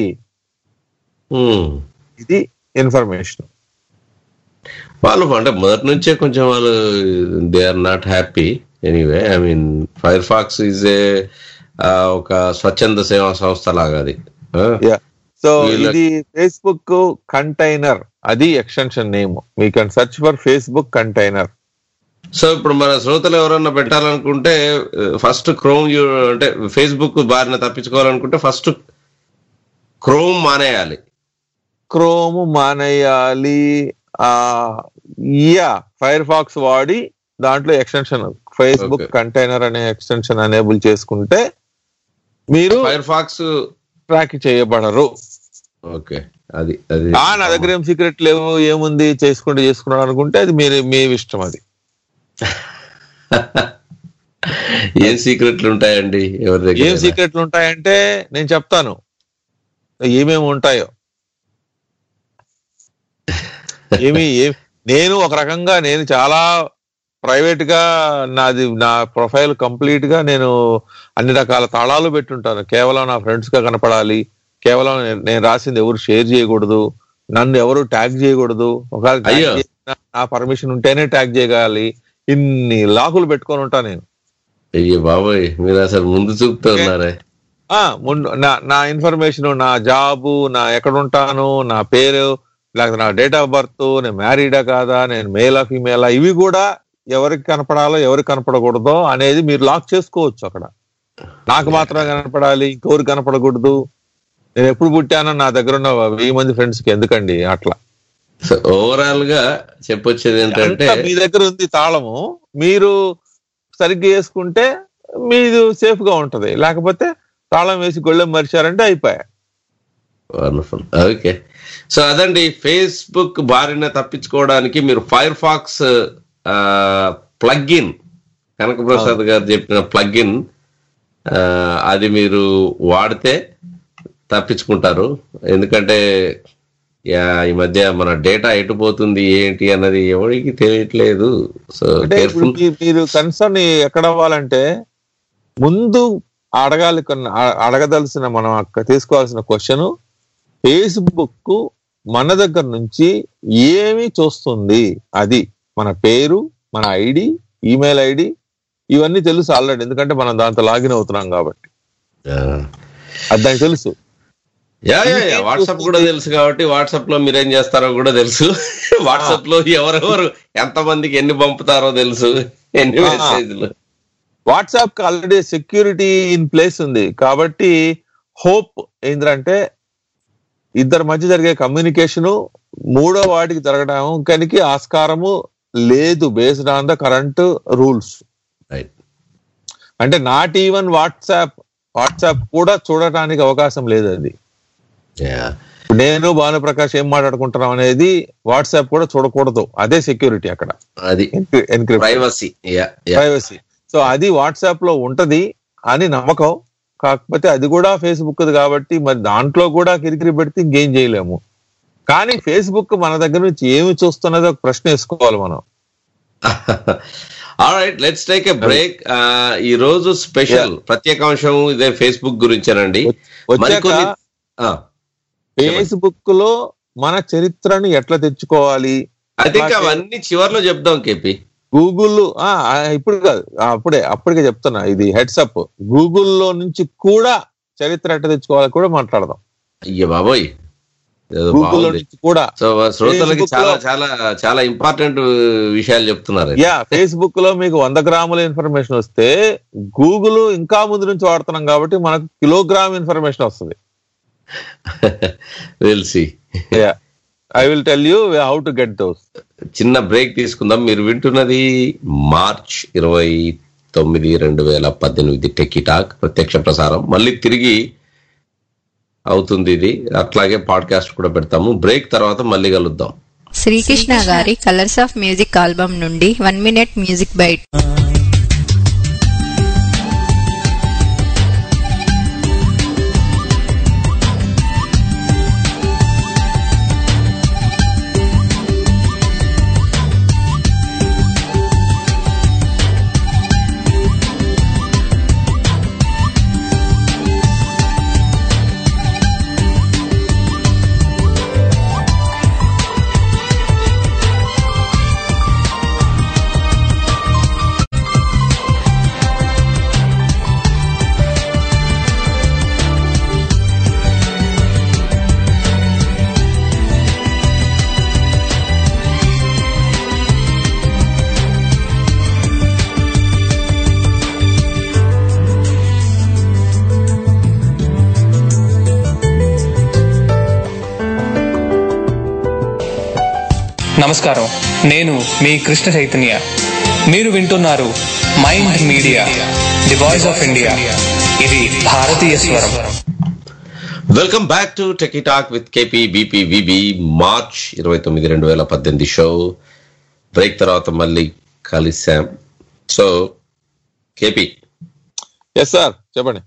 Speaker 4: ఇది ఇన్ఫర్మేషన్
Speaker 3: వాళ్ళు అంటే మొదటి నుంచే కొంచెం వాళ్ళు they are not happy anyway I mean Firefox is a ఒక స్వచ్ఛంద సేవా సంస్థ లాగా అది ఆ?
Speaker 4: సో
Speaker 3: వీళ్ళ-
Speaker 4: ఇది ఫేస్బుక్ కంటైనర్ అది ఎక్స్టెన్షన్ నేమ్ మీ can search for Facebook container
Speaker 3: so ఇప్పుడు మన శ్రోతలు ఎవరన్నా పెట్టాలనుకుంటే ఫస్ట్ క్రోమ్ అంటే ఫేస్బుక్ బారిన తప్పించుకోవాలనుకుంటే ఫస్ట్ క్రోమ్ మానేయాలి
Speaker 4: క్రోమ్ మానేయాలి ఆ యా ఫైర్ ఫాక్స్ వాడి దాంట్లో ఎక్స్టెన్షన్ ఫేస్బుక్
Speaker 3: Okay.
Speaker 4: కంటైనర్ అనే ఎక్స్టెన్షన్ అనేబుల్ చేసుకుంటే మీరు
Speaker 3: ఫైర్ ఫాక్స్
Speaker 4: ట్రాక్ చేయబడరు
Speaker 3: ఓకే అది అది
Speaker 4: ఆ నా దగ్గర ఏం సీక్రెట్ లేవు ఏముంది చేసుకుంటే చేసుకున్నాడు అనుకుంటే అది మీరు మీ ఇష్టం అది
Speaker 3: ఏం సీక్రెట్లు ఉంటాయండి ఎవరి దగ్గర
Speaker 4: ఏం సీక్రెట్లు ఉంటాయంటే నేను చెప్తాను ఏమేమి ఉంటాయో ఏమి ఏ- నేను ఒక రకంగా నేను చాలా ప్రైవేట్ గా నాది నా ప్రొఫైల్ కంప్లీట్ గా నేను అన్ని రకాల తాళాలు పెట్టుంటాను కేవలం నా ఫ్రెండ్స్ గా కనపడాలి కేవలం నేను- నేను రాసింది ఎవరు షేర్ చేయకూడదు నన్ను ఎవరు ట్యాగ్ చేయకూడదు ఒకవేళ tag
Speaker 3: అయ్యో.
Speaker 4: చేసినా నా పర్మిషన్ ఉంటేనే ట్యాగ్ చేయగాలి ఇన్ని లాకులు పెట్టుకొని ఉంటా నేను
Speaker 3: అయ్యో బాబోయ్ మీరు అసలు ముందు చూపుతూ ఉన్నారే
Speaker 4: ఆ ముందు నా నా ఇన్ఫర్మేషన్ నా జాబు నా ఎక్కడ ఉంటాను నా పేరు లేకపోతే నా డేట్ ఆఫ్ బర్త్ నేను మ్యారీడా కాదా నేను మేలా ఫీమేలా ఇవి కూడా ఎవరికి కనపడాలో ఎవరికి కనపడకూడదో అనేది మీరు లాక్ చేసుకోవచ్చు అక్కడ నాకు మాత్రమే కనపడాలి ఇంకెవరు కనపడకూడదు నేను ఎప్పుడు పుట్టానో నా దగ్గర ఉన్న వెయ్యి మంది ఫ్రెండ్స్ కి ఎందుకండి అట్లా
Speaker 3: సో ఓవరాల్ గా చెప్పొచ్చేది ఏంటంటే
Speaker 4: అంతా మీ దగ్గర ఉంది తాళము మీరు సరిగ్గా వేసుకుంటే మీది సేఫ్ గా ఉంటది లేకపోతే తాళం వేసి గొళ్ళెం మరిచారంటే అయిపోయా
Speaker 3: వండర్ఫుల్ ఓకే సో అదండి ఫేస్బుక్ బారిన తప్పించుకోవడానికి మీరు ఫైర్ ఫాక్స్ ప్లగ్ఇన్ కనకప్రసాద్ గారు చెప్పిన ప్లగ్ఇన్ అది మీరు వాడితే తప్పించుకుంటారు ఎందుకంటే యా, ఈ మధ్య మన డేటా ఎటుపోతుంది ఏంటి అన్నది ఎవరికి తెలియట్లేదు సో
Speaker 4: అంటే ఇప్పుడు
Speaker 3: కేర్ఫుల్
Speaker 4: మీ- మీరు కన్సర్న్ ఎక్కడ అవ్వాలంటే ముందు అడగాలి కొన్న- అ- అడగదలసిన మనం అక్క తీసుకోవాల్సిన క్వశ్చన్ ఫేస్బుక్ మన దగ్గర నుంచి ఏమి చూస్తుంది అది మన పేరు మన ఐడి ఈమెయిల్ ఐడి ఇవన్నీ తెలుసు ఆల్రెడీ ఎందుకంటే మనం దాంతో లాగిన్ అవుతున్నాం కాబట్టి అది దానికి తెలుసు
Speaker 3: యా యా యా వాట్సాప్ కూడా తెలుసు కాబట్టి వాట్సాప్ లో మీరేం చేస్తారో కూడా తెలుసు వాట్సాప్ లో ఎవరెవరు ఎంత మందికి ఎన్ని పంపుతారో తెలుసు ఎన్ని
Speaker 4: ఆ.
Speaker 3: మెసేజ్లు
Speaker 4: వాట్సాప్ కి ఆల్రెడీ సెక్యూరిటీ ఇన్ ప్లేస్ ఉంది కాబట్టి హోప్ ఏంటంటే ఇద్దరి మధ్య జరిగే కమ్యూనికేషన్ మూడో వాటికి జరగడం కనుక ఆస్కారము లేదు based on the current rules
Speaker 3: right
Speaker 4: అంటే నాట్ ఈవెన్ వాట్సాప్ వాట్సాప్ కూడా చూడటానికి అవకాశం లేదు అది
Speaker 3: యా
Speaker 4: నేను భానుప్రకాష్ ఏం మాట్లాడుకుంటున్నాం అనేది వాట్సాప్ కూడా చూడకూడదు అదే సెక్యూరిటీ అక్కడ
Speaker 3: అది
Speaker 4: encrypt
Speaker 3: privacy yeah yeah
Speaker 4: privacy so అది వాట్సాప్ లో ఉంటది అని నమ్మకం కాకపోతే అది కూడా ఫేస్బుక్ కాబట్టి మరి దాంట్లో కూడా కిరికిరి పెడితే ఇంకేం చేయలేము కానీ ఫేస్బుక్ మన దగ్గర నుంచి ఏమి చూస్తున్నది ఒక ప్రశ్న వేసుకోవాలి మనం
Speaker 3: right let's take a break ఈ రోజు స్పెషల్ ప్రత్యేకాంశం ఇదే ఫేస్బుక్ గురించేనండి
Speaker 4: వచ్చాక
Speaker 3: మరికొన్ని ఆ,
Speaker 4: ఫేస్బుక్ లో మన చరిత్రను ఎట్లా తెచ్చుకోవాలి
Speaker 3: I think
Speaker 4: అట్లాగే
Speaker 3: అవన్నీ చివర్లో చెప్దాం కేపీ
Speaker 4: గూగుల్ ఆ, ఆ, ఇప్పుడు కాదు ఆ, అప్పుడే అప్పటికే చెప్తున్నా ఇది హెడ్సప్ గూగుల్లో నుంచి కూడా చరిత్ర ఎట్లా తెచ్చుకోవాలి కూడా మాట్లాడదాం
Speaker 3: అయ్యో బాబోయ్ ఏదో
Speaker 4: గూగుల్లో
Speaker 3: బాగుంది
Speaker 4: నుంచి కూడా
Speaker 3: సో శ్రోతలకి
Speaker 4: Facebook
Speaker 3: చాలా
Speaker 4: లో-
Speaker 3: చాలా చాలా ఇంపార్టెంట్ విషయాలు చెప్తున్నారు
Speaker 4: యా ఫేస్బుక్ లో మీకు వంద గ్రాముల ఇన్ఫర్మేషన్ వస్తే గూగుల్ ఇంకా ముందు నుంచి వాడుతున్నాం కాబట్టి మనకు కిలోగ్రామ్ ఇన్ఫర్మేషన్ వస్తుంది
Speaker 3: will see
Speaker 4: I will tell you how to get those
Speaker 3: చిన్న బ్రేక్ తీసుకుందాం మీరు వింటున్నది మార్చ్ ఇరవై తొమ్మిది రెండు వేల పద్దెనిమిది టెక్కీ టాక్ ప్రత్యక్ష ప్రసారం మళ్ళీ తిరిగి అవుతుంది ఇది అట్లాగే పాడ్కాస్ట్ కూడా పెడతాము బ్రేక్ తర్వాత మళ్ళీ కలుద్దాం
Speaker 10: శ్రీకృష్ణ గారి కలర్స్ ఆఫ్ మ్యూజిక్ ఆల్బమ్ నుండి వన్ మినిట్ మ్యూజిక్ బైట్
Speaker 9: నమస్కారం నేను మీ కృష్ణ చైతన్య మీరు వింటున్నారు mind media the voice of India ఇది భారతీయ స్వరం
Speaker 3: welcome back to techie talk with KP BP VB March ఇరవై తొమ్మిది రెండు వేల పద్దెనిమిది షో బ్రేక్ తర్వాత మళ్ళీ కలిసాం సో కేపీ
Speaker 4: ఎస్ సార్ చెప్పండి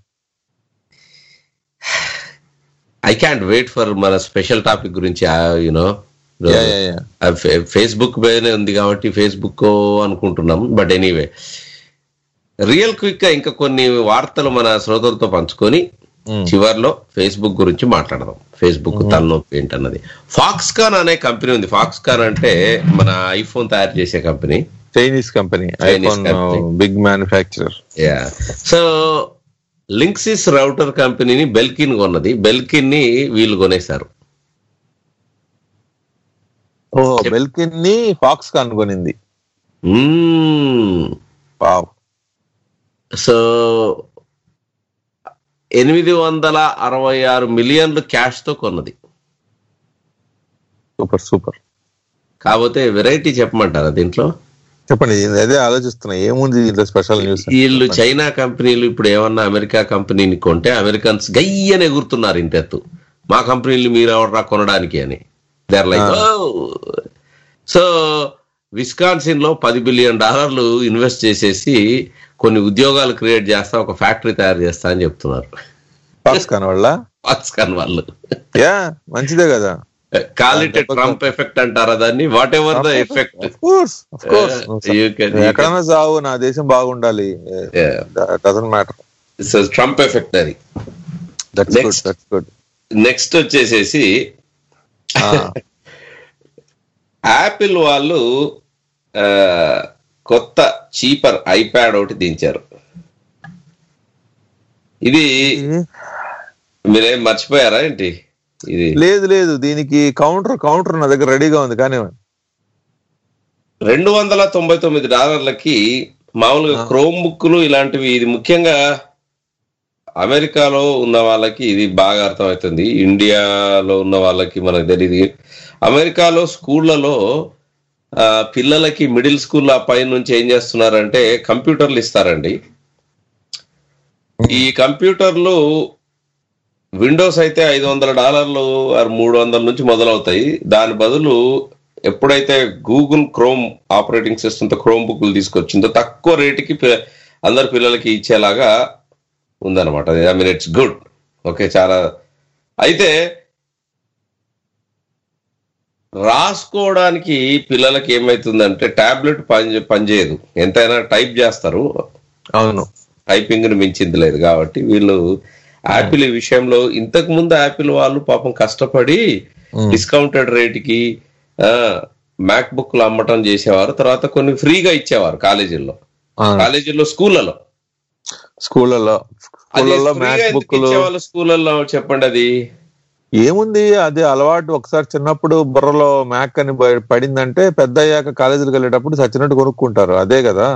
Speaker 3: ఐ క్యాంట్ వెయిట్ ఫర్ మన స్పెషల్ టాపిక్ గురించి you know
Speaker 4: Yeah, yeah, yeah.
Speaker 3: Facebook పైనే ఉంది కాబట్టి ఫేస్బుక్ అనుకుంటున్నాం బట్ ఎనీవే రియల్ క్విక్ గా ఇంకా కొన్ని వార్తలు మన శ్రోతలతో పంచుకొని చివర్లో ఫేస్బుక్ గురించి మాట్లాడదాం ఫేస్బుక్ తలనొప్పి ఏంటన్నది ఫాక్స్కాన్ అనే కంపెనీ ఉంది ఫాక్స్కాన్ అంటే మన ఐఫోన్ తయారు చేసే company
Speaker 4: Chinese company
Speaker 3: Chinese
Speaker 4: iPhone
Speaker 3: company.
Speaker 4: Big manufacturer
Speaker 3: yeah so Linksys router కంపెనీని బెల్కిన్ కొన్నది బెల్కిన్ ని వీళ్ళు కొనేశారు
Speaker 4: ఓ బెల్కిన్ ని ఫాక్స్ కాన్ కొనింది వావ్
Speaker 3: సో ఎనిమిది వందల అరవై ఆరు మిలియన్లు క్యాష్ తో కొన్నది
Speaker 4: సూపర్ సూపర్
Speaker 3: కాకపోతే వెరైటీ చెప్పమంటారా దీంట్లో
Speaker 4: చెప్పండి ఇది అదే ఆలోచిస్తున్నా ఏముంది ఇంత స్పెషల్ న్యూస్
Speaker 3: వీళ్ళు చైనా కంపెనీలు ఇప్పుడు ఏమన్నా అమెరికా కంపెనీని కొంటే అమెరికన్స్ గయ్యని ఎగురుతున్నారు ఇంతెత్తు మా కంపెనీలు మీరు ఎవడరా కొనడానికి అని దేర్ లైక్ సో విస్కాన్సిన్ లో పది బిలియన్ డాలర్లు ఇన్వెస్ట్ చేసేసి కొన్ని ఉద్యోగాలు క్రియేట్ చేస్తా ఒక ఫ్యాక్టరీ తయారు చేస్తా అని చెప్తున్నారు
Speaker 4: ఫాక్స్ కాన్ వల్ల
Speaker 3: ఫాక్స్కాన్ వాళ్ళు
Speaker 4: యా మంచిదే కదా
Speaker 3: కాలిట్ ట్రంప్ ఎఫెక్ట్ అంటారా దాన్ని whatever the effect
Speaker 4: course of course
Speaker 3: you can-
Speaker 4: ఎక్కడైనా చావు నా దేశం బాగుండాలి doesn't matter
Speaker 3: so Trump effect అది
Speaker 4: that's good that's good
Speaker 3: next వచ్చేసేసి యాపిల్ వాళ్ళు ఆ, కొత్త చీపర్ ఐప్యాడ్ ఒకటి దించారు ఇది మీరేం మర్చిపోయారా ఏంటి ఇది
Speaker 4: లేదు లేదు దీనికి కౌంటర్ కౌంటర్ నా దగ్గర రెడీగా ఉంది కానీ
Speaker 3: రెండు వందల తొంభై తొమ్మిది డాలర్లకి మామూలుగా క్రోమ్ బుక్లు ఇలాంటివి ఇది ముఖ్యంగా అమెరికాలో ఉన్న వాళ్ళకి ఇది బాగా అర్థమవుతుంది ఇండియాలో ఉన్న వాళ్ళకి మనకు తెలియదు అమెరికాలో స్కూళ్ళలో ఆ, పిల్లలకి మిడిల్ స్కూల్ ఆ పై నుంచి ఏం చేస్తున్నారంటే కంప్యూటర్లు ఇస్తారండి ఈ కంప్యూటర్లు విండోస్ అయితే ఐదు వందల డాలర్లు ఆరు మూడు వందల నుంచి మొదలవుతాయి దాని బదులు ఎప్పుడైతే గూగుల్ క్రోమ్ ఆపరేటింగ్ సిస్టమ్తో క్రోమ్ బుక్లు తీసుకొచ్చిందో తక్కువ రేటుకి పి- అందరు పిల్లలకి ఇచ్చేలాగా ఉందన్నమాట I mean it's good okay చాలా అయితే రాసుకోవడానికి పిల్లలకి ఏమైతుందంటే టాబ్లెట్ పని పనిచేయదు ఎంతైనా టైప్ చేస్తారు
Speaker 4: అవును
Speaker 3: టైపింగ్ ని మించింది లేదు కాబట్టి వీళ్ళు యాపిల్ ఈ విషయంలో ఇంతకు ముందు యాపిల్ వాళ్ళు పాపం కష్టపడి డిస్కౌంటెడ్ రేటుకి మ్యాక్ బుక్లు అమ్మటం చేసేవారు తర్వాత కొన్ని ఫ్రీగా ఇచ్చేవారు కాలేజీల్లో కాలేజీల్లో స్కూళ్ళలో
Speaker 4: స్కూళ్ళలో
Speaker 3: అది
Speaker 4: స్కూళ్ళలో
Speaker 3: ఫ్రీగా
Speaker 4: మ్యాథ్
Speaker 3: ఎందుకు
Speaker 4: బుక్లు
Speaker 3: ఇచ్చేవాళ్ళు స్కూళ్ళల్లో చెప్పండి అది
Speaker 4: ఏముంది అది అలవాటు ఒకసారి చిన్నప్పుడు బుర్రలో మ్యాక్ అని బ- పడిందంటే పెద్ద అయ్యాక కాలేజీకి వెళ్ళేటప్పుడు సచ్చినట్టు కొనుక్కుంటారు అదే కదా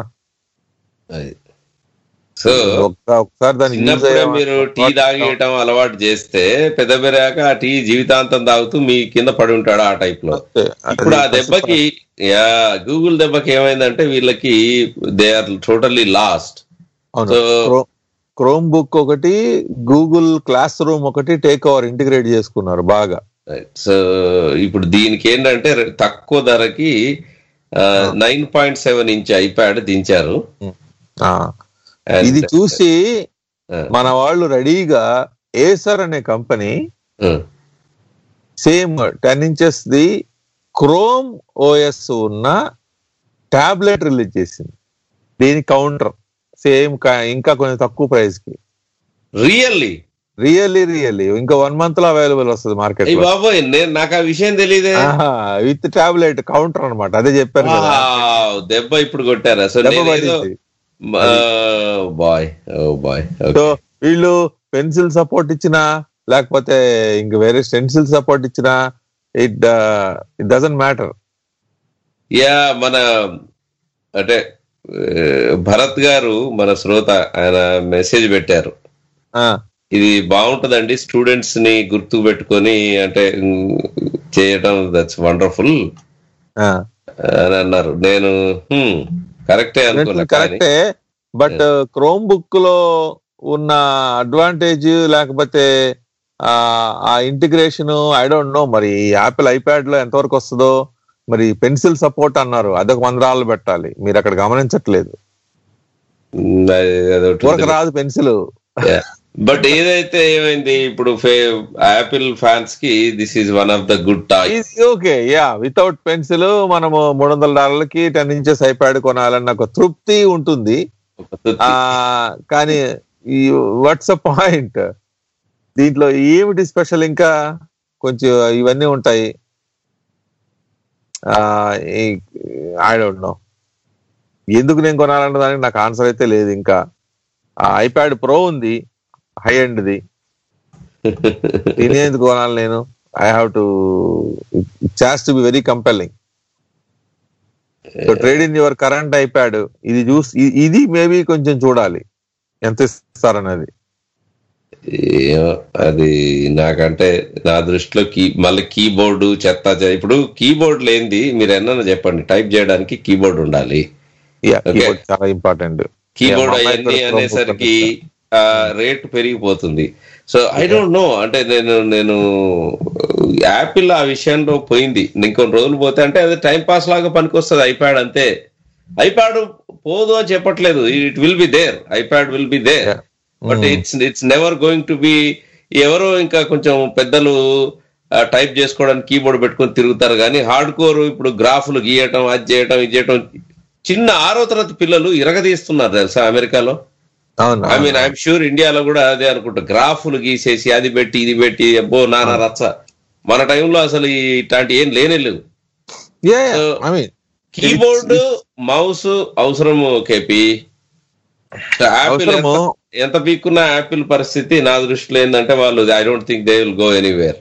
Speaker 3: సో
Speaker 4: ఒక్క- ఒకసారి దాన్ని use
Speaker 3: చిన్నప్పుడే
Speaker 4: అయ్యామా-
Speaker 3: మీరు టీ తాగేయటం అలవాటు చేస్తే పెద్ద పెరిగాక ఆ టీ జీవితాంతం తాగుతూ మీ కింద పడి ఉంటాడు ఆ టైప్ లో ఇప్పుడు ఆ దెబ్బకి యా గూగుల్ దెబ్బకి ఏమైందంటే వీళ్ళకి దే ఆర్ టోటల్లీ లాస్ట్
Speaker 4: అవును
Speaker 3: సో
Speaker 4: క్రో- క్రోమ్ బుక్ ఒకటి గూగుల్ క్లాస్ రూమ్ ఒకటి టేక్ ఓవర్ ఇంటిగ్రేట్ చేసుకున్నారు బాగా
Speaker 3: సో ఇప్పుడు దీనికి ఏంటంటే తక్కువ ధరకి nine point seven inch iPad దించారు
Speaker 4: ఆ,
Speaker 3: And-
Speaker 4: ఇది చూసి మన వాళ్ళు రెడీగా ఏసర్ అనే company same ten inches the Chrome OS ఉన్న టాబ్లెట్ రిలీజ్ చేసింది దీని కౌంటర్ సేమ్ ఇంకా కొంచెం తక్కువ ప్రైస్ కి
Speaker 3: రియల్లీ
Speaker 4: రియల్లీ రియల్లీ ఇంకా వన్ మంత్ లో అవైలబుల్ వస్తుంది మార్కెట్
Speaker 3: అయ్యి బాబోయ్ నేను నాకు ఆ విషయం తెలియదే
Speaker 4: విత్ టాబ్లెట్ కౌంటర్ అన్నమాట అదే చెప్పారు కదా
Speaker 3: Wow, దెబ్బ ఇప్పుడు కొట్టారా సో
Speaker 4: దెబ్బ
Speaker 3: నేను ఏదో
Speaker 4: పడింది.
Speaker 3: బాయ్ ఓ బాయ్
Speaker 4: సో వీళ్ళు పెన్సిల్ సపోర్ట్ ఇచ్చినా లేకపోతే ఇంక వేరే స్టెన్సిల్ సపోర్ట్ ఇచ్చినా it it doesn't matter
Speaker 3: yeah మన అంటే ఆ, భరత్ గారు మన శ్రోత ఆయన మెసేజ్ పెట్టారు ఇది బాగుంటదండి స్టూడెంట్స్ ని గుర్తు పెట్టుకొని అంటే ఉమ్, చేయటం దట్స్ వండర్ఫుల్ అని అన్నారు నేను "Hmm, కరెక్టే అనుకున్నా కానీ
Speaker 4: కరెక్టే బట్ క్రోమ్ బుక్ లో ఉన్న అడ్వాంటేజ్ లేకపోతే ఆ, ఆ ఇంటిగ్రేషన్ ఐ డోంట్ నో మరి యాపిల్ ఐప్యాడ్ లో ఎంతవరకు వస్తుందో మరి పెన్సిల్ సపోర్ట్ అన్నారు అదొక మందరాలు పెట్టాలి మీరు అక్కడ గమనించట్లేదు
Speaker 3: ఉమ్, అది- అదొకటి
Speaker 4: ఊరక
Speaker 3: ఉంటుంది.
Speaker 4: రాదు పెన్సిల్
Speaker 3: బట్ ఏదైతే ఏమైంది ఇప్పుడు యాపిల్ ఫ్యాన్స్ కి this is one of the good toy
Speaker 4: okay yeah without pencil మనము మూడు వందల డాలర్లకి టెన్ ఇంచెస్ ఐప్యాడ్ కొనాలన్న ఒక తృప్తి ఉంటుంది ఆ కానీ ఈ వాట్స్ పాయింట్ దీంట్లో ఏమిటి స్పెషల్ ఇంకా కొంచెం ఇవన్నీ ఉంటాయి ఐ డోంట్ నో ఎందుకు నేను కొనాలన్న దానికి నాకు ఆన్సర్ అయితే లేదు ఇంకా ఐప్యాడ్ ప్రో ఉంది హై ఎండ్ది దీని ఎందుకు కొనాలి నేను ఐ హావ్ టు చాస్ to be very compelling so trade in your current iPad ఇది చూసి ఇ- ఇది మేబీ కొంచెం చూడాలి ఎంత ఇస్తారనేది
Speaker 3: ఏమో, అది నాకంటే నా దృష్టిలో కీ మళ్ళీ కీబోర్డు చెత్త చె- ఇప్పుడు కీబోర్డ్ లేనిది మీరు ఎన్న చెప్పండి టైప్ చేయడానికి కీబోర్డ్ ఉండాలి
Speaker 4: Yeah,
Speaker 3: Okay.
Speaker 4: keyboard చాలా ఇంపార్టెంట్
Speaker 3: కీబోర్డ్ అవన్నీ అనేసరికి ఆ రేట్ పెరిగిపోతుంది సో ఐ డోంట్ నో అంటే నేను నేను యాపిల్ ఆ విషయంలో పోయింది ఇంకొన్ని రోజులు పోతే అంటే అది టైం పాస్ లాగా పనికొస్తుంది ఐప్యాడ్ అంతే ఐప్యాడ్ పోదు అని చెప్పట్లేదు it will be there iPad will be there but it's it's never going to be ఎవరో ఇంకా కొంచెం పెద్దలు టైప్ చేసుకోవడానికి కీబోర్డ్ పెట్టుకొని తిరుగుతారు కానీ హార్డ్ కోర్ ఇప్పుడు గ్రాఫ్లు గీయటం అది చేయటం ఇది చేయటం చిన్న ఆరో తరగతి పిల్లలు ఇరగదీస్తున్నారు తెలుసా అమెరికాలో
Speaker 4: అవును
Speaker 3: ఐ మీన్ ఐఎమ్ షూర్ ఇండియాలో కూడా అదే అనుకుంటా గ్రాఫ్లు గీసేసి అది పెట్టి ఇది పెట్టి అబ్బో నానా రచ్చ మన టైంలో అసలు ఈ- ఇట్లాంటి ఏం లేనే లేవు
Speaker 4: ఐ మీన్
Speaker 3: కీబోర్డ్ మౌస్ అవసరము కేపీ యాపిల్
Speaker 4: అవసరము.
Speaker 3: ఎంత- ఎంత పీక్కున్న యాపిల్ పరిస్థితి నా దృష్టిలో ఏంటంటే వాళ్ళు I don't think they will go anywhere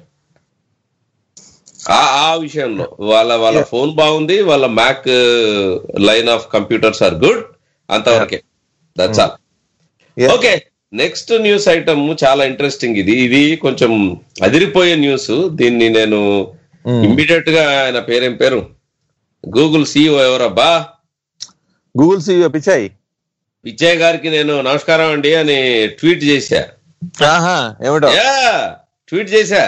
Speaker 3: ఆ ఆ విషయంలో వాళ్ళ వాళ్ళ ఫోన్ బాగుంది వాళ్ళ Mac line of computers are good అంతవరకే that's all okay next news item చాలా ఇంట్రెస్టింగ్ ఇది ఇది కొంచెం అదిరిపోయే న్యూస్ దీన్ని నేను ఇమ్మీడియట్ గా ఆయన పేరేం పేరు గూగుల్ సిఇఓ ఎవరబ్బా
Speaker 4: గూగుల్ సిఇఓ పిచ్చాయి
Speaker 3: పిచ్చయ్య గారికి నేను నమస్కారం అండి అని ట్వీట్ చేశా
Speaker 4: ఆహా ఏమిటో
Speaker 3: యా ట్వీట్ చేశా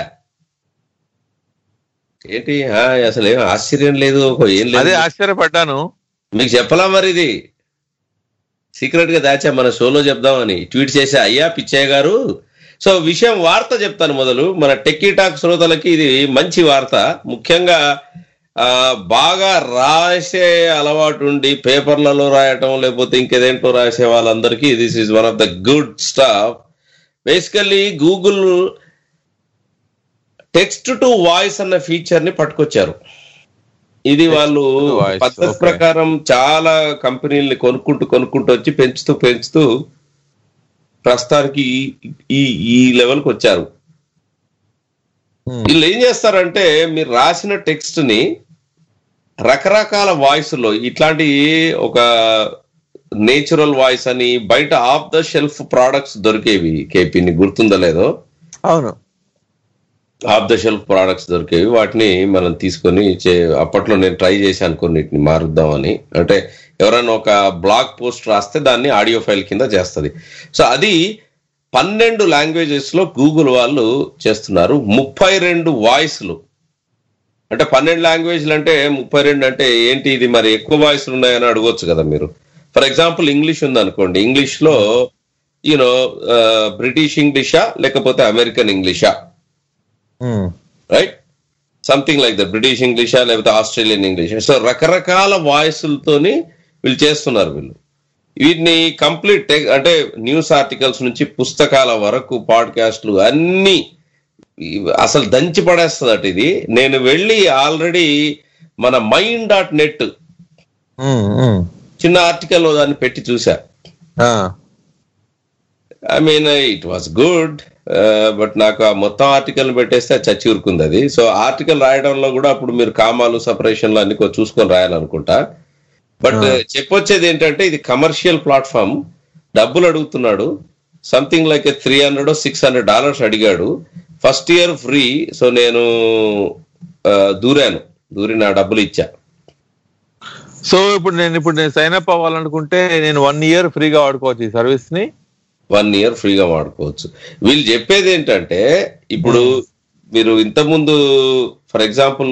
Speaker 3: ఏంటి ఆ, అసలు ఏం ఆశ్చర్యం లేదు ఒక ఏం
Speaker 4: అదే
Speaker 3: లేదు
Speaker 4: ఆశ్చర్యపడ్డాను
Speaker 3: మీకు చెప్పలా మరి ఇది సీక్రెట్ గా దాచా మన షోలో చెప్దామని ట్వీట్ చేశా అయ్యా పిచ్చయ్య గారు సో విషయం వార్త చెప్తాను మొదలు మన టెక్కీ టాక్ శ్రోతలకి ఇది మంచి వార్త ముఖ్యంగా ఆ, బాగా రాసే అలవాటు ఉండి పేపర్లలో రాయటం లేకపోతే ఇంకేదేంటో రాసే వాళ్ళందరికీ this is one of the good stuff basically Google text to voice అన్న ఫీచర్ ని పట్టుకొచ్చారు ఇది వాళ్ళు
Speaker 4: voice,
Speaker 3: పద్ధతి
Speaker 4: okay.
Speaker 3: ప్రకారం చాలా కంపెనీల్ని కొనుక్కుంటూ కొనుక్కుంటూ వచ్చి పెంచుతూ పెంచుతూ ప్రస్తుతానికి ఈ- ఈ ఈ లెవెల్కి వచ్చారు వీళ్ళు ఏం చేస్తారంటే మీరు రాసిన టెక్స్ట్ ని రకరకాల వాయిస్ లో ఇట్లాంటి ఒక నేచురల్ వాయిస్ అని బయట ఆఫ్ ద షెల్ఫ్ ప్రోడక్ట్స్ దొరికేవి కేపీ ని గుర్తుందో లేదో
Speaker 4: అవును
Speaker 3: ఆఫ్ ద షెల్ఫ్ ప్రోడక్ట్స్ దొరికేవి వాటిని మనం తీసుకొని చే- అప్పట్లో నేను ట్రై చేశాను కొన్నిటిని మారుద్దామని అంటే ఎవరైనా ఒక బ్లాగ్ పోస్ట్ రాస్తే దాన్ని ఆడియో ఫైల్ కింద చేస్తుంది సో అది పన్నెండు లాంగ్వేజెస్ లో గూగుల్ వాళ్ళు చేస్తున్నారు ముప్పై రెండు వాయిస్లు అంటే పన్నెండు లాంగ్వేజ్లు అంటే ముప్పై రెండు అంటే ఏంటి ఇది మరి ఎక్కువ వాయిస్లు ఉన్నాయని అడగొచ్చు కదా మీరు ఫర్ ఎగ్జాంపుల్ ఇంగ్లీష్ ఉంది అనుకోండి ఇంగ్లీష్ లో యూనో బ్రిటిష్ ఇంగ్లీషా లేకపోతే అమెరికన్ ఇంగ్లీషా right something like the British ఇంగ్లీషా లేకపోతే ఆస్ట్రేలియన్ ఇంగ్లీష్ సో రకరకాల వాయిస్లతోని వీళ్ళు చేస్తున్నారు వీళ్ళు వీటిని కంప్లీట్ అంటే న్యూస్ ఆర్టికల్స్ నుంచి పుస్తకాల వరకు పాడ్కాస్ట్లు అన్ని ఇవి అసలు దంచి పడేస్తుంది అటు ఇది నేను వెళ్ళి ఆల్రెడీ మన మైండ్ డాట్ నెట్ చిన్న ఆర్టికల్ దాన్ని పెట్టి చూసా I mean it was good but నాకు ఆ మొత్తం ఆర్టికల్ పెట్టేస్తే అది చచ్చి ఊరుకుంది అది సో ఆర్టికల్ రాయడంలో కూడా అప్పుడు మీరు కామాలు సపరేషన్లు అన్ని కొంచెం చూసుకొని రాయాలనుకుంటా బట్ చెప్పొచ్చేది ఏంటంటే ఇది కమర్షియల్ ప్లాట్ఫామ్ డబ్బులు అడుగుతున్నాడు something like three hundred six hundred dollars అడిగాడు ఫస్ట్ ఇయర్ ఫ్రీ సో నేను ఆ, దూరాను దూరి నా డబ్బులు ఇచ్చా
Speaker 4: సో ఇప్పుడు నేను ఇప్పుడు నేను సైన్ అప్ అవ్వాలనుకుంటే నేను వన్ ఇయర్ ఫ్రీగా వాడుకోవచ్చు ఈ సర్వీస్ ని
Speaker 3: వన్ ఇయర్ ఫ్రీగా వాడుకోవచ్చు వీళ్ళు చెప్పేది ఏంటంటే ఇప్పుడు మీరు ఇంతకుముందు ఫర్ ఎగ్జాంపుల్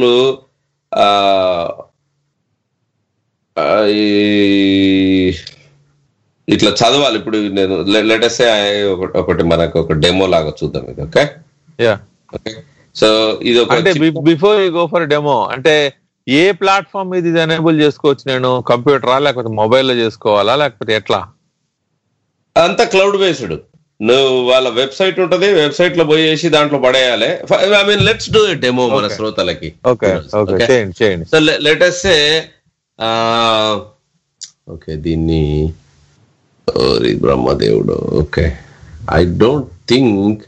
Speaker 3: ఇట్లా చదవాలి ఇప్పుడు నేను లెటెస్ట్ ఒకటి మనకు ఒక డెమో లాగా చూద్దాం ఇది ఓకే
Speaker 4: యా
Speaker 3: ఓకే సో ఇది ఒక
Speaker 4: అంటే before you go for demo అంటే ఏ ప్లాట్ఫామ్ మీద ఇది ఎనేబుల్ చేసుకోవచ్చు నేను కంప్యూటరా లేకపోతే మొబైల్లో చేసుకోవాలా లేకపోతే ఎట్లా
Speaker 3: అంతా క్లౌడ్ బేస్డ్ నువ్వు వాళ్ళ వెబ్సైట్ ఉంటది వెబ్సైట్ లో పోయేసి దాంట్లో పడేయాలి I mean let's do demo మన
Speaker 4: Okay.
Speaker 3: శ్రోతలకి
Speaker 4: ఓకే ఓకే చేయండి చేయండి
Speaker 3: సో లెటెస్ట్ ఓకే దీన్ని ఓరి బ్రహ్మదేవుడు okay I don't think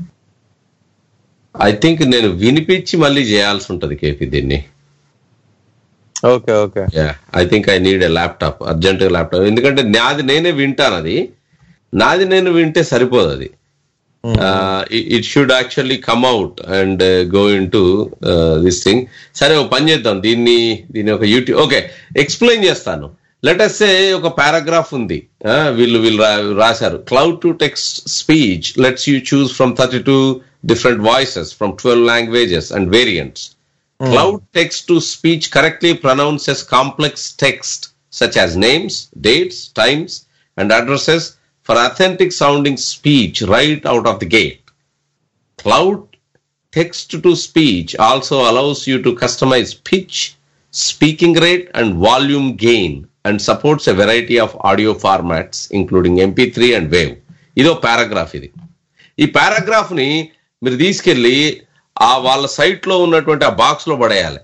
Speaker 3: I think నేను వినిపించి మళ్ళీ చేయాల్సి ఉంటది కేపీ దీన్ని
Speaker 4: okay okay
Speaker 3: I think I need a laptop urgent laptop ఎందుకంటే నాది నేనే వింటాను అది నాది నేను వింటే సరిపోదు అది it should actually come out and go in to this thing సరే ఒక పని చేద్దాం దీన్ని దీన్ని ఒక యూట్యూబ్ ఓకే ఎక్స్ప్లెయిన్ చేస్తాను లెటెస్ట్ సే ఒక పారాగ్రాఫ్ ఉంది ఆ, వీళ్ళు వీళ్ళు రా- రాశారు cloud to text speech lets you choose from thirty two different voices from twelve languages and variants Cloud text to speech correctly pronounces complex text such as names, dates, times, and addresses for authentic sounding speech right out of the gate. Cloud text to speech also allows you to customize pitch, speaking rate, and volume gain and supports a variety of audio formats including MP3 and WAV. ఇదో పారాగ్రాఫ్ ఇది ఈ పారాగ్రాఫ్ ని మీరు తీసుకెళ్లి ఆ వాళ్ళ సైట్ లో ఉన్నటువంటి ఆ బాక్స్ లో పడేయాలి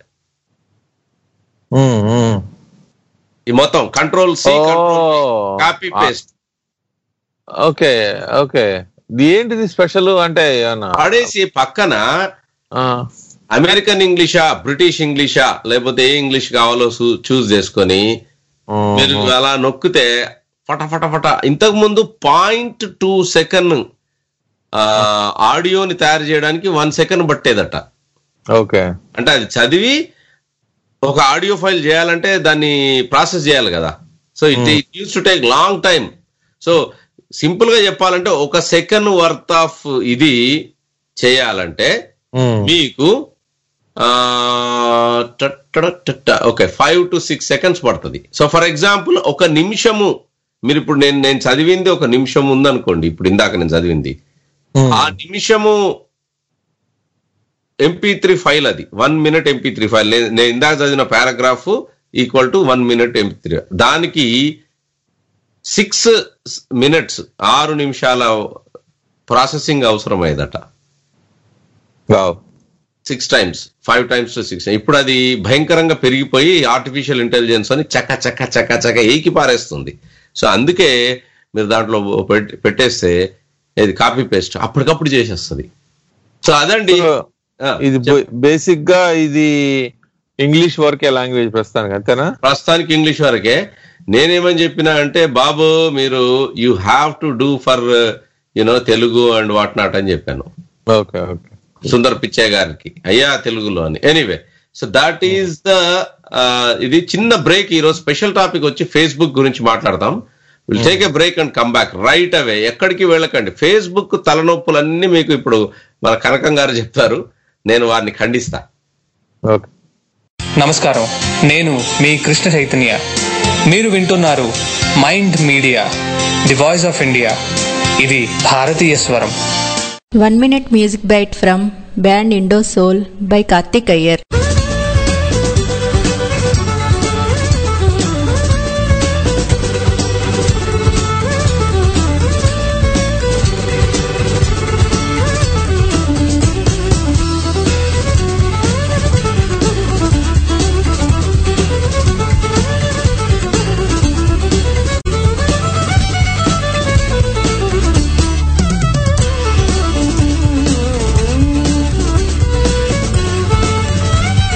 Speaker 3: ఈ మొత్తం control C copy paste
Speaker 4: okay okay ఇది ఏంటిది స్పెషల్ అంటే ఏమన్నా
Speaker 3: పడేసి పక్కన అమెరికన్ ఇంగ్లీషా బ్రిటిష్ ఇంగ్లీషా లేకపోతే ఏ ఇంగ్లీష్ కావాలో చూస్ చేసుకొని మీరు అలా నొక్కితే ఫట ఫట ఫట ఇంతకు ముందు పాయింట్ టూ సెకండ్ ఆడియోని తయారు చేయడానికి వన్ సెకండ్ పట్టేదట
Speaker 4: ఓకే
Speaker 3: అంటే అది చదివి ఒక ఆడియో ఫైల్ చేయాలంటే దాన్ని ప్రాసెస్ చేయాలి కదా so it it use to take long time so simple గా చెప్పాలంటే ఒక సెకండ్ వర్త్ ఆఫ్ ఇది చేయాలంటే మీకు okay five to six seconds పడుతుంది సో ఫర్ ఎగ్జాంపుల్ ఒక నిమిషము మీరు ఇప్పుడు నేను నేను చదివింది ఒక నిమిషం ఉందనుకోండి ఇప్పుడు ఇందాక నేను చదివింది ఆ నిమిషము ఎంపీ త్రీ ఫైల్ అది one minute MP three file నేను ఇందాక చదివిన paragraph equal to one minute MP three దానికి సిక్స్ మినిట్స్ ఆరు నిమిషాల ప్రాసెసింగ్ అవసరమైందట six times five times to six ఇప్పుడు అది భయంకరంగా పెరిగిపోయి ఆర్టిఫిషియల్ ఇంటెలిజెన్స్ అని చక్క చక్క చక్క చక్క ఏకి పారేస్తుంది సో అందుకే మీరు దాంట్లో పెట్- పెట్టేస్తే ఇది కాపీ పేస్ట్ అప్పటికప్పుడు చేసేస్తుంది సో అదండి ఆ,
Speaker 4: ఇది బేసిక్ గా ఇది ఇంగ్లీష్ వరకే లాంగ్వేజ్ ప్రస్తుతానికి అంతేనా
Speaker 3: ప్రస్తుతానికి ఇంగ్లీష్ వరకే నేనేమని చెప్పినా అంటే బాబు మీరు you have to do for you know Telugu and what not అని చెప్పాను
Speaker 4: ఓకే ఓకే
Speaker 3: సుందర్ పిచ్చయ్య గారికి అయ్యా తెలుగులో అని anyway so that is the ఇది చిన్న బ్రేక్ ఈరోజు స్పెషల్ టాపిక్ వచ్చి ఫేస్బుక్ గురించి మాట్లాడదాం will take a break and come back right away ఎక్కడికి వెళ్ళకండి ఫేస్బుక్ తలనొప్పులన్నీ మీకు ఇప్పుడు మన కనకం గారు చెప్తారు నేను వారిని ఖండిస్తా
Speaker 4: ఓకే
Speaker 9: నమస్కారం నేను మీ కృష్ణ చైతన్య మీరు వింటున్నారు mind media the voice of India ఇది భారతీయ స్వరం
Speaker 10: One minute music bite from band Indo Soul by Karthik Iyer.
Speaker 7: Thank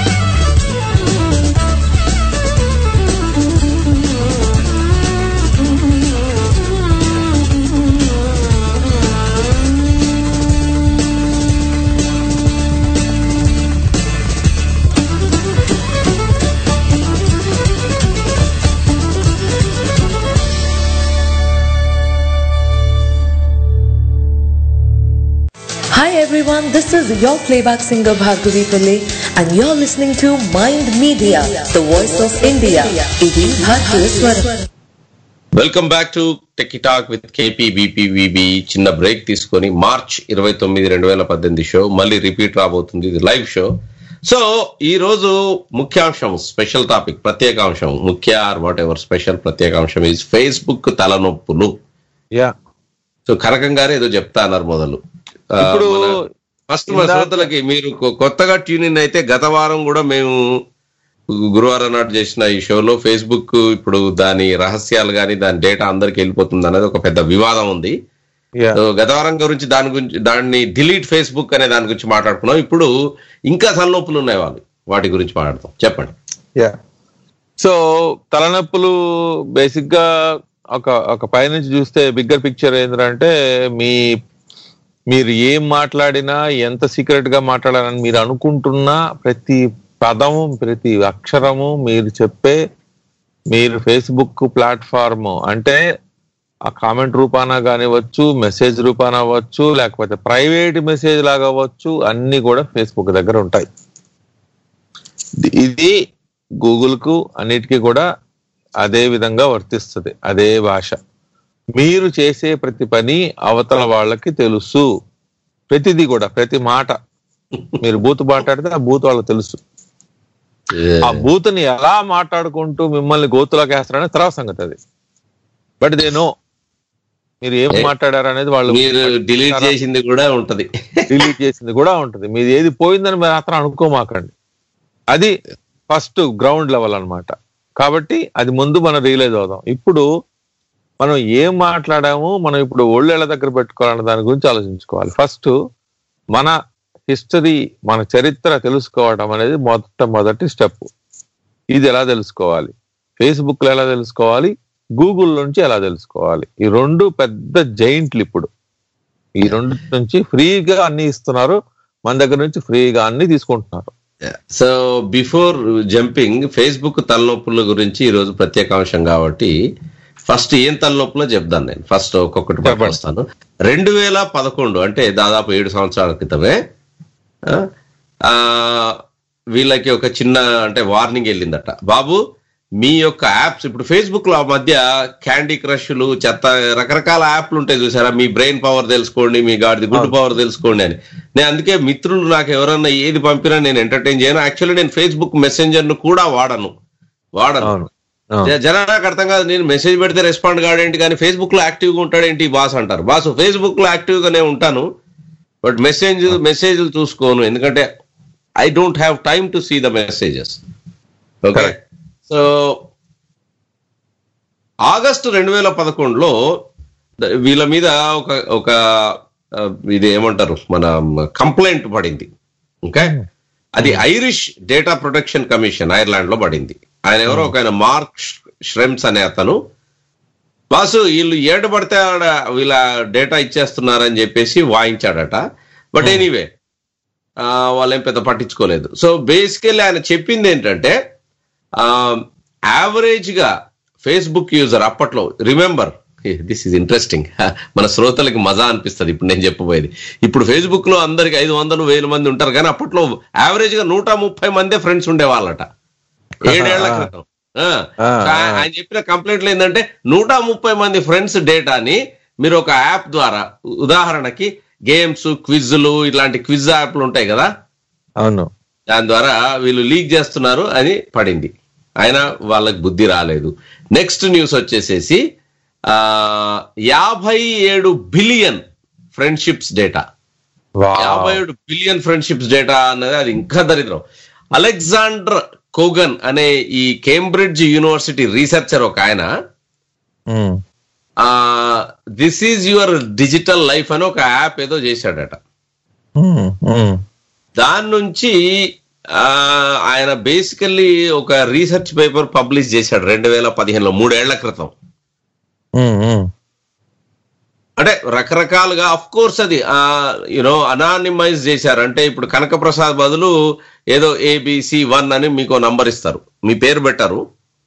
Speaker 11: Hi everyone, this is your playback singer Bhargavi Pillai and you're listening to Mind Media, the voice of India. ఇది భారతీయ స్వరం
Speaker 3: welcome back to tech talk with KP BPVB చిన్న బ్రేక్ తీసుకొని మార్చ్ ఇరవై తొమ్మిది రెండు వేల పద్దెనిమిది షో మళ్ళీ రిపీట్ రాబోతుంది ఇది లైవ్ షో సో ఈ రోజు ముఖ్యాంశం స్పెషల్ టాపిక్ ప్రత్యేకాంశం ముఖ్య ఆర్ వాట్ ఎవర్ స్పెషల్ ప్రత్యేకాంశం ఈజ్ ఫేస్బుక్ తలనొప్పులు
Speaker 4: యా
Speaker 3: సో కనకం గారు ఏదో చెప్తా అన్నారు మొదలు ఆ,
Speaker 4: ఇప్పుడు
Speaker 3: మన- ఫస్ట్ మన
Speaker 4: ఇందాక-
Speaker 3: శ్రోతలకి మీరు కొ- కొత్తగా ట్యూన్ ఇన్ అయితే గత వారం కూడా మేము గురువారం నాడు చేసిన ఈ షోలో ఫేస్బుక్ ఇప్పుడు దాని రహస్యాలు కానీ దాని డేటా అందరికి వెళ్ళిపోతుంది అనేది ఒక పెద్ద వివాదం ఉంది
Speaker 4: యా
Speaker 3: సో గత వారం గురించి దాని గురించి దాన్ని డిలీట్ ఫేస్బుక్ అనే దాని గురించి మాట్లాడుకున్నాం ఇప్పుడు ఇంకా తలనొప్పులు ఉన్నాయి వాళ్ళు వాటి గురించి మాట్లాడతాం చెప్పండి
Speaker 4: యా సో తలనొప్పులు బేసిక్ గా ఒక ఒక పైనుంచి చూస్తే బిగ్గర్ పిక్చర్ ఏంటంటే మీ మీరు ఏం మాట్లాడినా ఎంత సీక్రెట్ గా మాట్లాడాలని మీరు అనుకుంటున్నా ప్రతి పదము ప్రతి అక్షరము మీరు చెప్పే మీరు ఫేస్బుక్ ప్లాట్ఫామ్ అంటే ఆ కామెంట్ రూపాన కానివ్వచ్చు మెసేజ్ రూపాన అవ్వచ్చు లేకపోతే ప్రైవేట్ మెసేజ్ లాగా అవ్వచ్చు అన్ని కూడా ఫేస్బుక్ దగ్గర ఉంటాయి ఇది గూగుల్ కు అన్నిటికీ కూడా అదే విధంగా వర్తిస్తుంది అదే భాష మీరు చేసే ప్రతి పని అవతల వాళ్ళకి తెలుసు ప్రతిదీ కూడా ప్రతి మాట మీరు బూత్ మాట్లాడితే ఆ బూత్ వాళ్ళకి తెలుసు ఆ బూత్ని ఎలా మాట్లాడుకుంటూ మిమ్మల్ని గోతులోకి వేస్తారనే తర్వాత సంగతి అది బట్ దే నో మీరు ఏం
Speaker 3: ఏ-
Speaker 4: మాట్లాడారు అనేది వాళ్ళు
Speaker 3: మీరు డిలీట్ చేసింది కూడా ఉంటది
Speaker 4: డిలీట్ చేసింది కూడా ఉంటుంది మీది ఏది పోయిందని మీరు మాత్రం అనుకోమాకండి అది ఫస్ట్ గ్రౌండ్ లెవెల్ అన్నమాట కాబట్టి అది ముందు మనం రియలైజ్ అవుదాం ఇప్పుడు మనం ఏం మాట్లాడాము మనం ఇప్పుడు ఒళ్ళేళ్ల దగ్గర పెట్టుకోవాలన్న దాని గురించి ఆలోచించుకోవాలి ఫస్ట్ మన హిస్టరీ మన చరిత్ర తెలుసుకోవడం అనేది మొట్టమొదటి స్టెప్ ఇది ఎలా తెలుసుకోవాలి ఫేస్బుక్ లో ఎలా తెలుసుకోవాలి గూగుల్ నుంచి ఎలా తెలుసుకోవాలి ఈ రెండు పెద్ద జైంట్లు ఇప్పుడు ఈ రెండు నుంచి ఫ్రీగా అన్ని ఇస్తున్నారు మన దగ్గర నుంచి ఫ్రీగా అన్ని తీసుకుంటున్నారు
Speaker 3: సో బిఫోర్ జంపింగ్ ఫేస్బుక్ తలనొప్పుల గురించి ఈ రోజు ప్రత్యేకాంశం కాబట్టి ఫస్ట్ ఏం తలనొప్పులో చెప్తాను నేను ఫస్ట్ ఒక్కొక్కటి పట్టుకొస్తాను రెండు వేల పదకొండు అంటే దాదాపు ఏడు సంవత్సరాల క్రితమే ఆ, ఆ, వీళ్ళకి ఒక చిన్న అంటే వార్నింగ్ వెళ్ళిందట బాబు మీ యొక్క యాప్స్ ఇప్పుడు ఫేస్బుక్ లో ఆ మధ్య క్యాండీ క్రష్లు చెత్త రకరకాల యాప్లు ఉంటాయి చూసారా మీ బ్రెయిన్ పవర్ తెలుసుకోండి మీ గాడిది గుడ్ పవర్ తెలుసుకోండి అని నేను అందుకే మిత్రులు నాకు ఎవరన్నా ఏది పంపినా నేను ఎంటర్టైన్ చేయను యాక్చువల్లీ నేను ఫేస్బుక్ మెసెంజర్ ను కూడా వాడను వాడను జ- జనాలకు అర్థం కాదు నేను మెసేజ్ పెడితే రెస్పాండ్ కాడేంటి కానీ ఫేస్బుక్ లో యాక్టివ్ గా ఉంటాడేంటి బాస్ అంటారు బాస్ ఫేస్బుక్ లో యాక్టివ్ గానే ఉంటాను బట్ మెసేజ్ మెసేజ్లు చూసుకోను ఎందుకంటే I don't have time to see the messages okay so August రెండు వేల పదకొండులో ద- వీళ్ళ మీద ఒక ఒక ఆ, ఇది ఏమంటారు మన కంప్లైంట్ పడింది ఓకే అది Irish data protection commission Ireland లో పడింది ఆయన ఎవరో ఒక ఆయన మార్క్ ష్రెమ్స్ అనే అతను బాసు వీళ్ళు ఏడు పడితే ఆడ వీళ్ళ డేటా ఇచ్చేస్తున్నారని చెప్పేసి వాయించాడట బట్ ఎనీవే వాళ్ళేం పెద్ద పట్టించుకోలేదు సో బేసికల్లీ ఆయన చెప్పింది ఏంటంటే యావరేజ్ గా ఫేస్బుక్ యూజర్ అప్పట్లో రిమెంబర్ దిస్ ఇస్ ఇంట్రెస్టింగ్ మన శ్రోతలకి మజా అనిపిస్తుంది ఇప్పుడు నేను చెప్పబోయేది ఇప్పుడు ఫేస్బుక్ లో అందరికి ఐదు వందలు వేల మంది ఉంటారు కానీ అప్పట్లో యావరేజ్ గా నూట ముప్పై మందే ఫ్రెండ్స్ ఉండేవాళ్ళట ఏడేళ్ల క్రితం ఆ, సో ఆయన ఆయన చెప్పిన కంప్లైంట్లు ఏంటంటే నూట ముప్పై మంది ఫ్రెండ్స్ డేటాని మీరు ఒక యాప్ ద్వారా ఉదాహరణకి గేమ్స్ క్విజ్లు ఇట్లాంటి క్విజ్ యాప్లు ఉంటాయి కదా
Speaker 4: అవును
Speaker 3: దాని ద్వారా వీళ్ళు లీక్ చేస్తున్నారు అని పడింది అయినా వాళ్ళకి బుద్ధి రాలేదు నెక్స్ట్ న్యూస్ వచ్చేసేసి ఆ యాభై ఏడు బిలియన్ ఫ్రెండ్షిప్స్ డేటా యాభై ఏడు బిలియన్ ఫ్రెండ్షిప్స్ డేటా అన్నది అది ఇంకా దరిద్రం అలెగ్జాండర్ కోగన్ అనే ఈ కేంబ్రిడ్జ్ యూనివర్సిటీ రీసెర్చర్ ఒక ఆయన ఆ this is your digital life అని ఒక యాప్ ఏదో చేశాడట దాని నుంచి ఆ, ఆయన బేసికల్లీ ఒక రీసెర్చ్ పేపర్ పబ్లిష్ చేశాడు రెండు వేల పదిహేనులో మూడేళ్ల క్రితం అంటే రకరకాలుగా అఫ్ కోర్స్ అది యూనో అనానిమైజ్ చేశారు అంటే ఇప్పుడు కనక ప్రసాద్ బదులు ఏదో ఏబిసి వన్ అని మీకు నంబర్ ఇస్తారు మీ పేరు పెట్టారు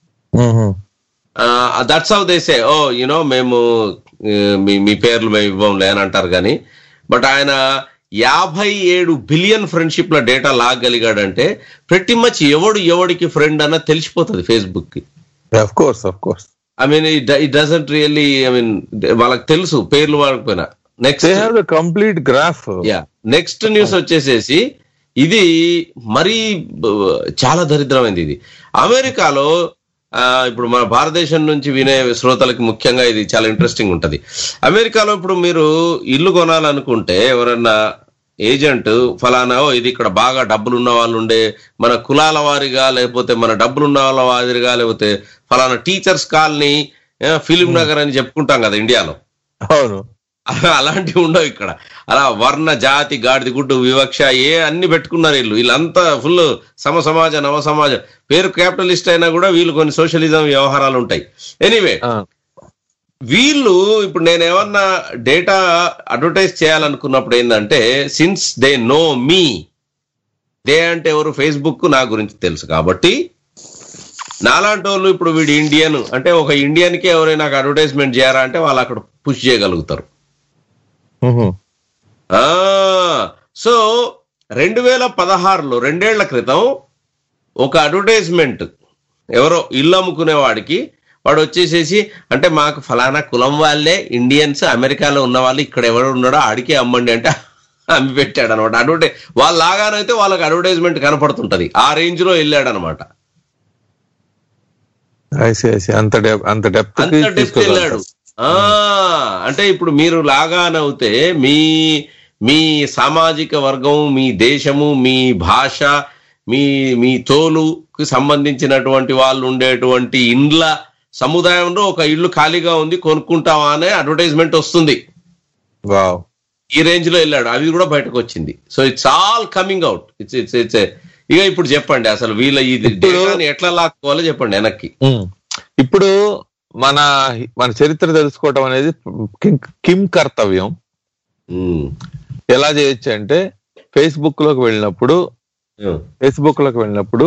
Speaker 3: దట్స్ హౌ దేసే ఓ యునో మేము ఆ, మీ మీ పేర్లు మేము ఇవ్వంలే అని అంటారు కానీ బట్ ఆయన యాభై ఏడు బిలియన్ ఫ్రెండ్షిప్ల డేటా లాగలిగాడంటే ప్రతి మచ్ ఎవడు ఎవడికి ఫ్రెండ్ అన్న తెలిసిపోతుంది ఫేస్బుక్ కి
Speaker 4: of course of course
Speaker 3: I mean it doesn't really I mean వాళ్ళకి తెలుసు పేర్లు వాడకపోయినా
Speaker 4: they
Speaker 3: next
Speaker 4: have the complete graph
Speaker 3: yeah next news వచ్చేసేసి ఇది మరీ బ- చాలా దరిద్రమైంది ఇది అమెరికాలో ఆ, ఇప్పుడు మన భారతదేశం నుంచి వినే శ్రోతలకి ముఖ్యంగా ఇది చాలా ఇంట్రెస్టింగ్ ఉంటది అమెరికాలో ఇప్పుడు మీరు ఇల్లు కొనాలనుకుంటే ఎవరన్నా ఏజెంట్ ఫలానా "ఓ, ఇది ఇక్కడ బాగా డబ్బులు ఉన్న వాళ్ళు ఉండే మన కులాల వారిగా లేకపోతే మన డబ్బులు ఉన్న వాళ్ళ వారిగా లేకపోతే ఫలానా టీచర్స్ కాలనీ ఫిలిం నగర్ అని చెప్పుకుంటాం కదా ఇండియాలో
Speaker 4: అవును
Speaker 3: అలాంటివి ఉండవు ఇక్కడ అలా వర్ణ జాతి గాడిద గుడ్డు వివక్ష ఏ అన్ని పెట్టుకున్నారు వీళ్ళు వీళ్ళంతా ఫుల్ సమ సమాజ నవ సమాజ పేరు క్యాపిటలిస్ట్ అయినా కూడా వీళ్ళు కొన్ని సోషలిజం వ్యవహారాలు ఉంటాయి ఎనీవే వీళ్ళు ఇప్పుడు నేను ఏమన్నా డేటా అడ్వర్టైజ్ చేయాలనుకున్నప్పుడు ఏంటంటే since they know me they అంటే ఎవరు ఫేస్బుక్ నా గురించి తెలుసు కాబట్టి నాలాంటి వాళ్ళు ఇప్పుడు వీడు ఇండియన్ అంటే ఒక ఇండియన్కే ఎవరైనా నాకు అడ్వర్టైజ్మెంట్ చేయారా అంటే వాళ్ళు అక్కడ పుష్ చేయగలుగుతారు ఆ సో రెండు వేల పదహారులో రెండేళ్ల క్రితం ఒక అడ్వర్టైజ్మెంట్ ఎవరో ఇల్లు అమ్ముకునే వాడికి వాడు వచ్చేసేసి అంటే మాకు ఫలానా కులం వాళ్ళే ఇండియన్స్ అమెరికాలో ఉన్న వాళ్ళు ఇక్కడ ఎవరు ఉన్నాడో ఆడికే అమ్మండి అంటే అమ్మి పెట్టాడు అనమాట అడ్వర్టైజ్ వాళ్ళ లాగానైతే వాళ్ళకి అడ్వర్టైజ్మెంట్ కనపడుతుంటది ఆ రేంజ్ లో వెళ్ళాడు అనమాట
Speaker 4: ఐసి ఐసి అంత డెప్ అంత డెప్త్
Speaker 3: అంత డెప్త్ వెళ్ళాడు ఆ అంటే ఇప్పుడు మీరు లాగానవుతే మీ మీ సామాజిక వర్గం మీ దేశము మీ భాష మీ మీ తోలుకి సంబంధించినటువంటి వాళ్ళు ఉండేటువంటి ఇండ్ల సముదాయంలో ఒక ఇల్లు ఖాళీగా ఉంది కొనుక్కుంటావా అనే అడ్వర్టైజ్మెంట్ వస్తుంది
Speaker 4: వావ్
Speaker 3: ఈ రేంజ్ లో వెళ్ళాడు అవి కూడా బయటకు వచ్చింది so it's all coming out it's it's it's ఇక ఇప్పుడు చెప్పండి అసలు వీళ్ళ ఇది డేటాని ఎట్లా లాక్కోవాలో చెప్పండి వెనక్కి
Speaker 4: ఉమ్. ఇప్పుడు మన మన చరిత్ర తెలుసుకోవటం అనేది కిం- కిమ్ కర్తవ్యం ఎలా చేయొచ్చు అంటే ఫేస్బుక్ లోకి వెళ్ళినప్పుడు ఫేస్బుక్ లోకి వెళ్ళినప్పుడు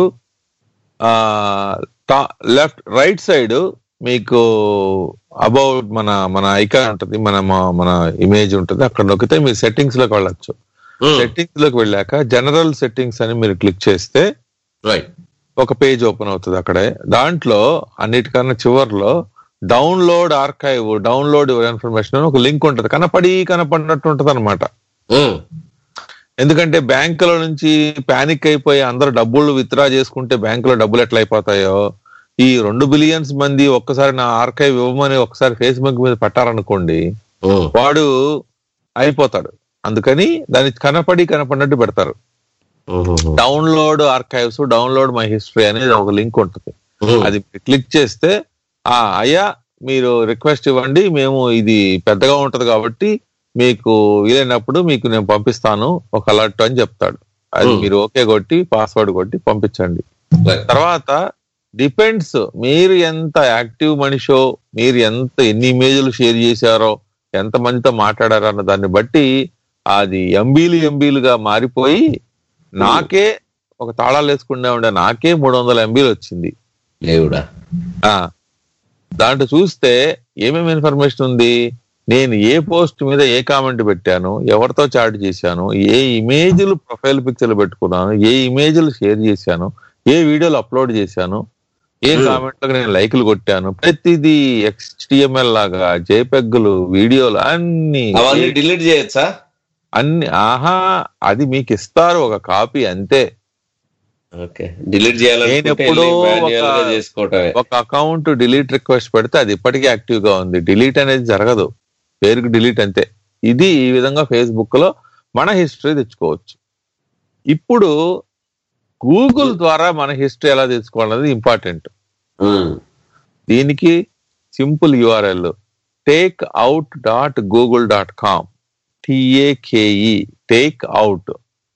Speaker 4: ఆ లెఫ్ట్ రైట్ సైడ్ మీకు అబౌట్ మన మన ఐకాన్ ఉంటుంది మన మా- మన ఇమేజ్ ఉంటుంది అక్కడ నొక్కితే మీరు సెట్టింగ్స్ లోకి వెళ్ళొచ్చు సెట్టింగ్స్ లోకి వెళ్ళాక జనరల్ సెట్టింగ్స్ అని మీరు క్లిక్ చేస్తే
Speaker 3: రైట్
Speaker 4: ఒక పేజ్ ఓపెన్ అవుతుంది అక్కడే దాంట్లో అన్నిటికన్నా చివర్లో డౌన్లోడ్ ఆర్కైవ్ డౌన్లోడ్ ఇన్ఫర్మేషన్ అని ఒక లింక్ ఉంటుంది కనపడి కనపడినట్టు ఉంటది అనమాట ఎందుకంటే బ్యాంకుల నుంచి పానిక్ అయిపోయి అందరు డబ్బులు విత్డ్రా చేసుకుంటే బ్యాంకులో డబ్బులు ఎట్లా అయిపోతాయో ఈ రెండు బిలియన్స్ మంది ఒక్కసారి నా ఆర్కైవ్ ఇవ్వమని ఒకసారి ఫేస్బుక్ మీద పెట్టారనుకోండి వాడు అయిపోతాడు అందుకని దాన్ని కనపడి కనపడినట్టు పెడతారు download archives download my history అనేది ఒక లింక్ ఉంటుంది అది క్లిక్ చేస్తే ఆ అయ్యా మీరు రిక్వెస్ట్ ఇవ్వండి మేము ఇది పెద్దగా ఉంటది కాబట్టి మీకు వీలైనప్పుడు మీకు నేను పంపిస్తాను ఒక అలర్ట్ అని చెప్తాడు అది
Speaker 3: Hmm.
Speaker 4: మీరు ఓకే కొట్టి పాస్వర్డ్ కొట్టి పంపించండి తర్వాత డిపెండ్స్ మీరు ఎంత యాక్టివ్ మనిషో మీరు ఎంత ఎన్ని ఇమేజ్లు షేర్ చేశారో ఎంత మందితో మాట్లాడారో అన్న దాన్ని బట్టి అది ఎంబీలు ఎంబీలుగా మారిపోయి నాకే ఒక తాళాలు వేసుకుంటే ఉండే నాకే మూడు వందల ఎంబీలు వచ్చింది
Speaker 3: దేవుడా
Speaker 4: ఆ దాంట్లో చూస్తే ఏమేమి ఇన్ఫర్మేషన్ ఉంది నేను ఏ పోస్ట్ మీద ఏ కామెంట్ పెట్టాను ఎవరితో చాట్ చేశాను ఏ ఇమేజ్లు ప్రొఫైల్ పిక్చర్లు పెట్టుకున్నాను ఏ ఇమేజ్లు షేర్ చేశాను ఏ వీడియోలు అప్లోడ్ చేశాను ఏ
Speaker 3: Hmm.
Speaker 4: కామెంట్లకు నేను లైకులు కొట్టాను ప్రతిదీ ఎక్స్టిఎంఎల్ లాగా జేపెగ్లు వీడియోలు అన్ని
Speaker 3: అవన్నీ డిలీట్ చేయొచ్చా
Speaker 4: అన్ని ఆహా అది మీకు ఇస్తారు ఒక కాపీ అంతే
Speaker 3: ఓకే డిలీట్ చేయాలనుకుంటే
Speaker 4: నేనెప్పుడో
Speaker 3: వెళ్ళి manual గా
Speaker 4: ఒక-
Speaker 3: చేసుకోవటమే
Speaker 4: ఒక అకౌంట్ డిలీట్ రిక్వెస్ట్ పెడితే అది ఇప్పటికీ యాక్టివ్ గా ఉంది డిలీట్ అనేది జరగదు పేరుకి డిలీట్ అంతే ఇది ఈ విధంగా ఫేస్బుక్ లో మన హిస్టరీ తెచ్చుకోవచ్చు ఇప్పుడు గూగుల్ ద్వారా మన హిస్టరీ ఎలా తెచ్చుకోవాలనేది ఇంపార్టెంట్ దీనికి simple URL take out dot Google dot com T A K E take out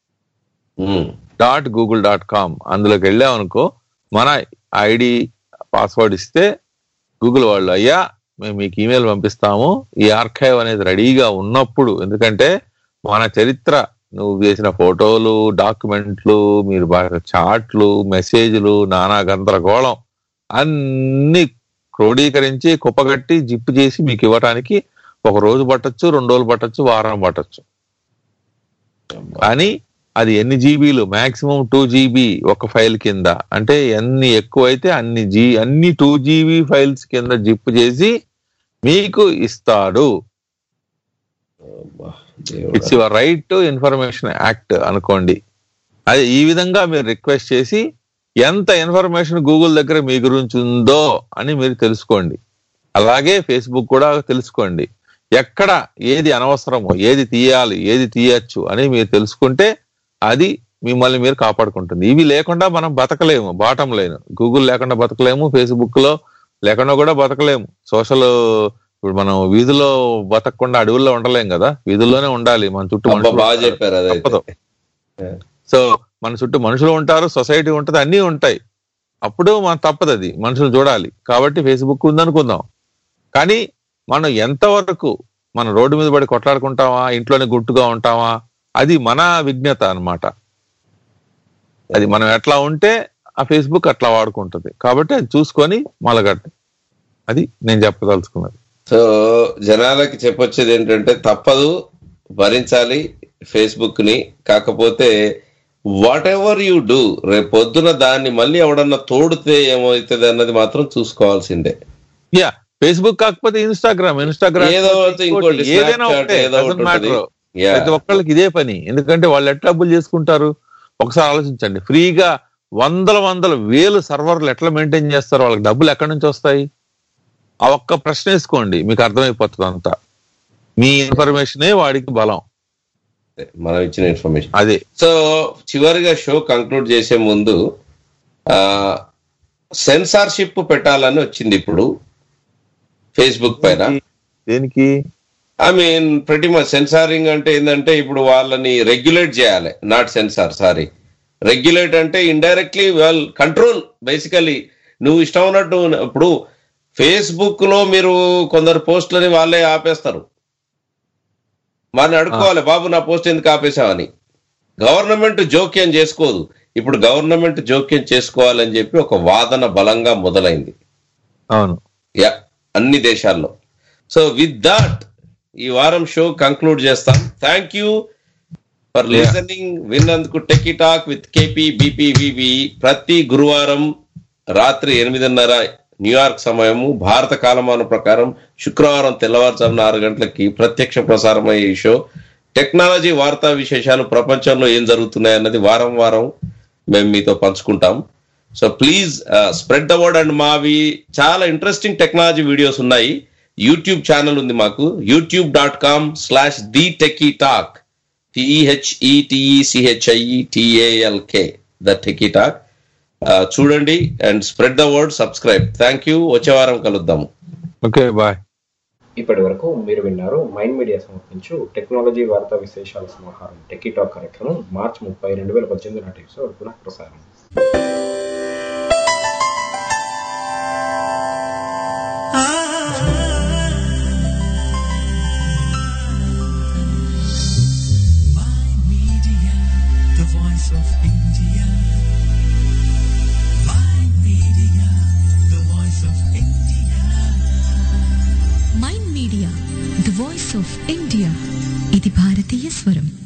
Speaker 4: dot Google dot com అందులోకి వెళ్ళామనుకో మన ఐడి పాస్వర్డ్ ఇస్తే గూగుల్ వాళ్ళు అయ్యా మేము మీకు ఈమెయిల్ పంపిస్తాము ఈ ఆర్కైవ్ అనేది రెడీగా ఉన్నప్పుడు ఎందుకంటే మన చరిత్ర నువ్వు చేసిన ఫోటోలు డాక్యుమెంట్లు మీరు బాగా చాట్లు మెసేజ్లు నానా గందరగోళం అన్ని క్రోడీకరించి కుప్పగట్టి జిప్పు చేసి మీకు ఇవ్వటానికి ఒక రోజు పట్టొచ్చు రెండు రోజులు పట్టొచ్చు వారం పట్టొచ్చు కానీ అది ఎన్ని జీబీలు మాక్సిమం టూ జీబీ ఒక ఫైల్ కింద అంటే ఎన్ని ఎక్కువైతే అన్ని జీ అన్ని టూ జీబీ ఫైల్స్ కింద జిప్ చేసి మీకు ఇస్తాడు it's your right to information act అనుకోండి అది ఈ విధంగా మీరు రిక్వెస్ట్ చేసి ఎంత ఇన్ఫర్మేషన్ గూగుల్ దగ్గర మీ గురించి ఉందో అని మీరు తెలుసుకోండి అలాగే ఫేస్బుక్ కూడా తెలుసుకోండి ఎక్కడ ఏది అనవసరమో ఏది తీయాలి ఏది తీయచ్చు అని మీరు తెలుసుకుంటే అది మిమ్మల్ని మీరు కాపాడుకుంటుంది ఇవి లేకుండా మనం బతకలేము బాటం లేను గూగుల్ లేకుండా బతకలేము ఫేస్బుక్ లో లేకుండా కూడా బతకలేము సోషల్ ఇప్పుడు మనం వీధిలో బతకకుండా అడవుల్లో ఉండలేం కదా వీధుల్లోనే ఉండాలి మన చుట్టూ
Speaker 3: అబ్బా,
Speaker 4: మనుషులు
Speaker 3: బాగా
Speaker 4: ఉంటారు.
Speaker 3: చెప్పారు అదైతే.
Speaker 4: తప్పదు సో మన చుట్టూ మనుషులు ఉంటారు సొసైటీ ఉంటది అన్నీ ఉంటాయి అప్పుడు మన తప్పదు అది మనుషులు చూడాలి కాబట్టి ఫేస్బుక్ ఉందనుకుందాం కానీ మనం ఎంతవరకు మన రోడ్డు మీద పడి కొట్లాడుకుంటామా ఇంట్లోనే గుట్టుగా ఉంటామా అది మన విజ్ఞత అన్నమాట అది మనం ఎట్లా ఉంటే ఆ ఫేస్బుక్ అట్లా వాడుకుంటది కాబట్టి అది చూసుకొని మొలగట్టు అది నేను చెప్పదలుచుకున్నది
Speaker 3: సో జనాలకి చెప్పొచ్చేది ఏంటంటే తప్పదు భరించాలి ఫేస్బుక్ ని కాకపోతే వాట్ ఎవర్ యూ డూ రేపు పొద్దున దాన్ని మళ్ళీ ఎవడన్నా తోడితే ఏమవుతుంది అన్నది మాత్రం చూసుకోవాల్సిందే
Speaker 4: యా ఫేస్బుక్ కాకపోతే ఇన్స్టాగ్రామ్ ఇన్స్టాగ్రామ్
Speaker 3: ఏదో ఒకటి, ఇంకోటి,
Speaker 4: ఏదైనా
Speaker 3: Snapchat,
Speaker 4: ఒకటే
Speaker 3: ఏదో ఒకటి
Speaker 4: మ్యాటర్
Speaker 3: ఉంటుంది. Yeah.
Speaker 4: ప్రతి ఒక్కళ్ళకి ఇదే పని ఎందుకంటే వాళ్ళు ఎట్లా డబ్బులు చేసుకుంటారు ఒకసారి ఆలోచించండి ఫ్రీగా వందల వందల వేలు సర్వర్లు ఎట్లా మెయింటైన్ చేస్తారు వాళ్ళకి డబ్బులు ఎక్కడి నుంచి వస్తాయి ఆ ఒక్క ప్రశ్న వేసుకోండి మీకు అర్థమైపోతుంది అంతా మీ ఇన్ఫర్మేషనే వాడికి బలం
Speaker 3: మనం ఇచ్చిన ఇన్ఫర్మేషన్
Speaker 4: అదే
Speaker 3: సో చివరిగా షో కంక్లూడ్ చేసే ముందు సెన్సార్షిప్ పెట్టాలని వచ్చింది ఇప్పుడు ఫేస్బుక్ పైన
Speaker 4: దేనికి
Speaker 3: ఐ మీన్ ప్రతి మచ్ సెన్సారింగ్ అంటే ఏంటంటే ఇప్పుడు వాళ్ళని రెగ్యులేట్ చేయాలి నాట్ సెన్సార్ సారీ రెగ్యులేట్ అంటే ఇండైరెక్ట్లీ వెల్ కంట్రోల్ బేసికలీ నువ్వు ఇష్టం ఉన్నట్టు ఇప్పుడు ఫేస్బుక్ లో మీరు కొందరు పోస్టులని వాళ్ళే ఆపేస్తారు వారిని అడుక్కోవాలి బాబు నా పోస్ట్ ఎందుకు ఆపేశావని గవర్నమెంట్ జోక్యం చేసుకోదు ఇప్పుడు గవర్నమెంట్ జోక్యం చేసుకోవాలని చెప్పి ఒక వాదన బలంగా మొదలైంది
Speaker 4: అవును
Speaker 3: యా అన్ని దేశాల్లో సో విత్ దాట్ ఈ వారం షో కంక్లూడ్ చేస్తాం thank you for
Speaker 4: Yeah.
Speaker 3: Listening విన్నందుకు techie talk with KP BPVV ప్రతి గురువారం రాత్రి ఎనిమిదిన్నర న్యూయార్క్ సమయము భారత కాలమాన ప్రకారం శుక్రవారం తెల్లవారుజామున ఆరు గంటలకి ప్రత్యక్ష ప్రసారం అయ్యే ఈ షో టెక్నాలజీ వార్తా విశేషాలు ప్రపంచంలో ఏం జరుగుతున్నాయి అన్నది వారం వారం మేము మీతో పంచుకుంటాం so please spread the word and మావి చాలా ఇంట్రెస్టింగ్ టెక్నాలజీ వీడియోస్ ఉన్నాయి యూట్యూబ్ ఛానల్ ఉంది మాకు YouTube dot com slash the techie talk టిఈహెచ్ఈటిఈసిహెచ్ఐఈ టిఏఎల్కే the techie talk చూడండి and spread the word subscribe thank you వచ్చే వారం కలుద్దాము
Speaker 4: ఓకే బాయ్
Speaker 1: ఇప్పటి వరకు మీరు విన్నారు మైండ్ మీడియా సమర్పించు టెక్నాలజీ వార్తా విశేషాల సమాహారం టెకీ టాక్ కార్యక్రమం మార్చి ముప్పై రెండు వేల పద్దెనిమిది నాటి ఎపిసోడ్ పునః ప్రసారం
Speaker 12: the voice of India. My media, the voice of India.
Speaker 13: Mind media the voice of India ఇది భారతీయ స్వరం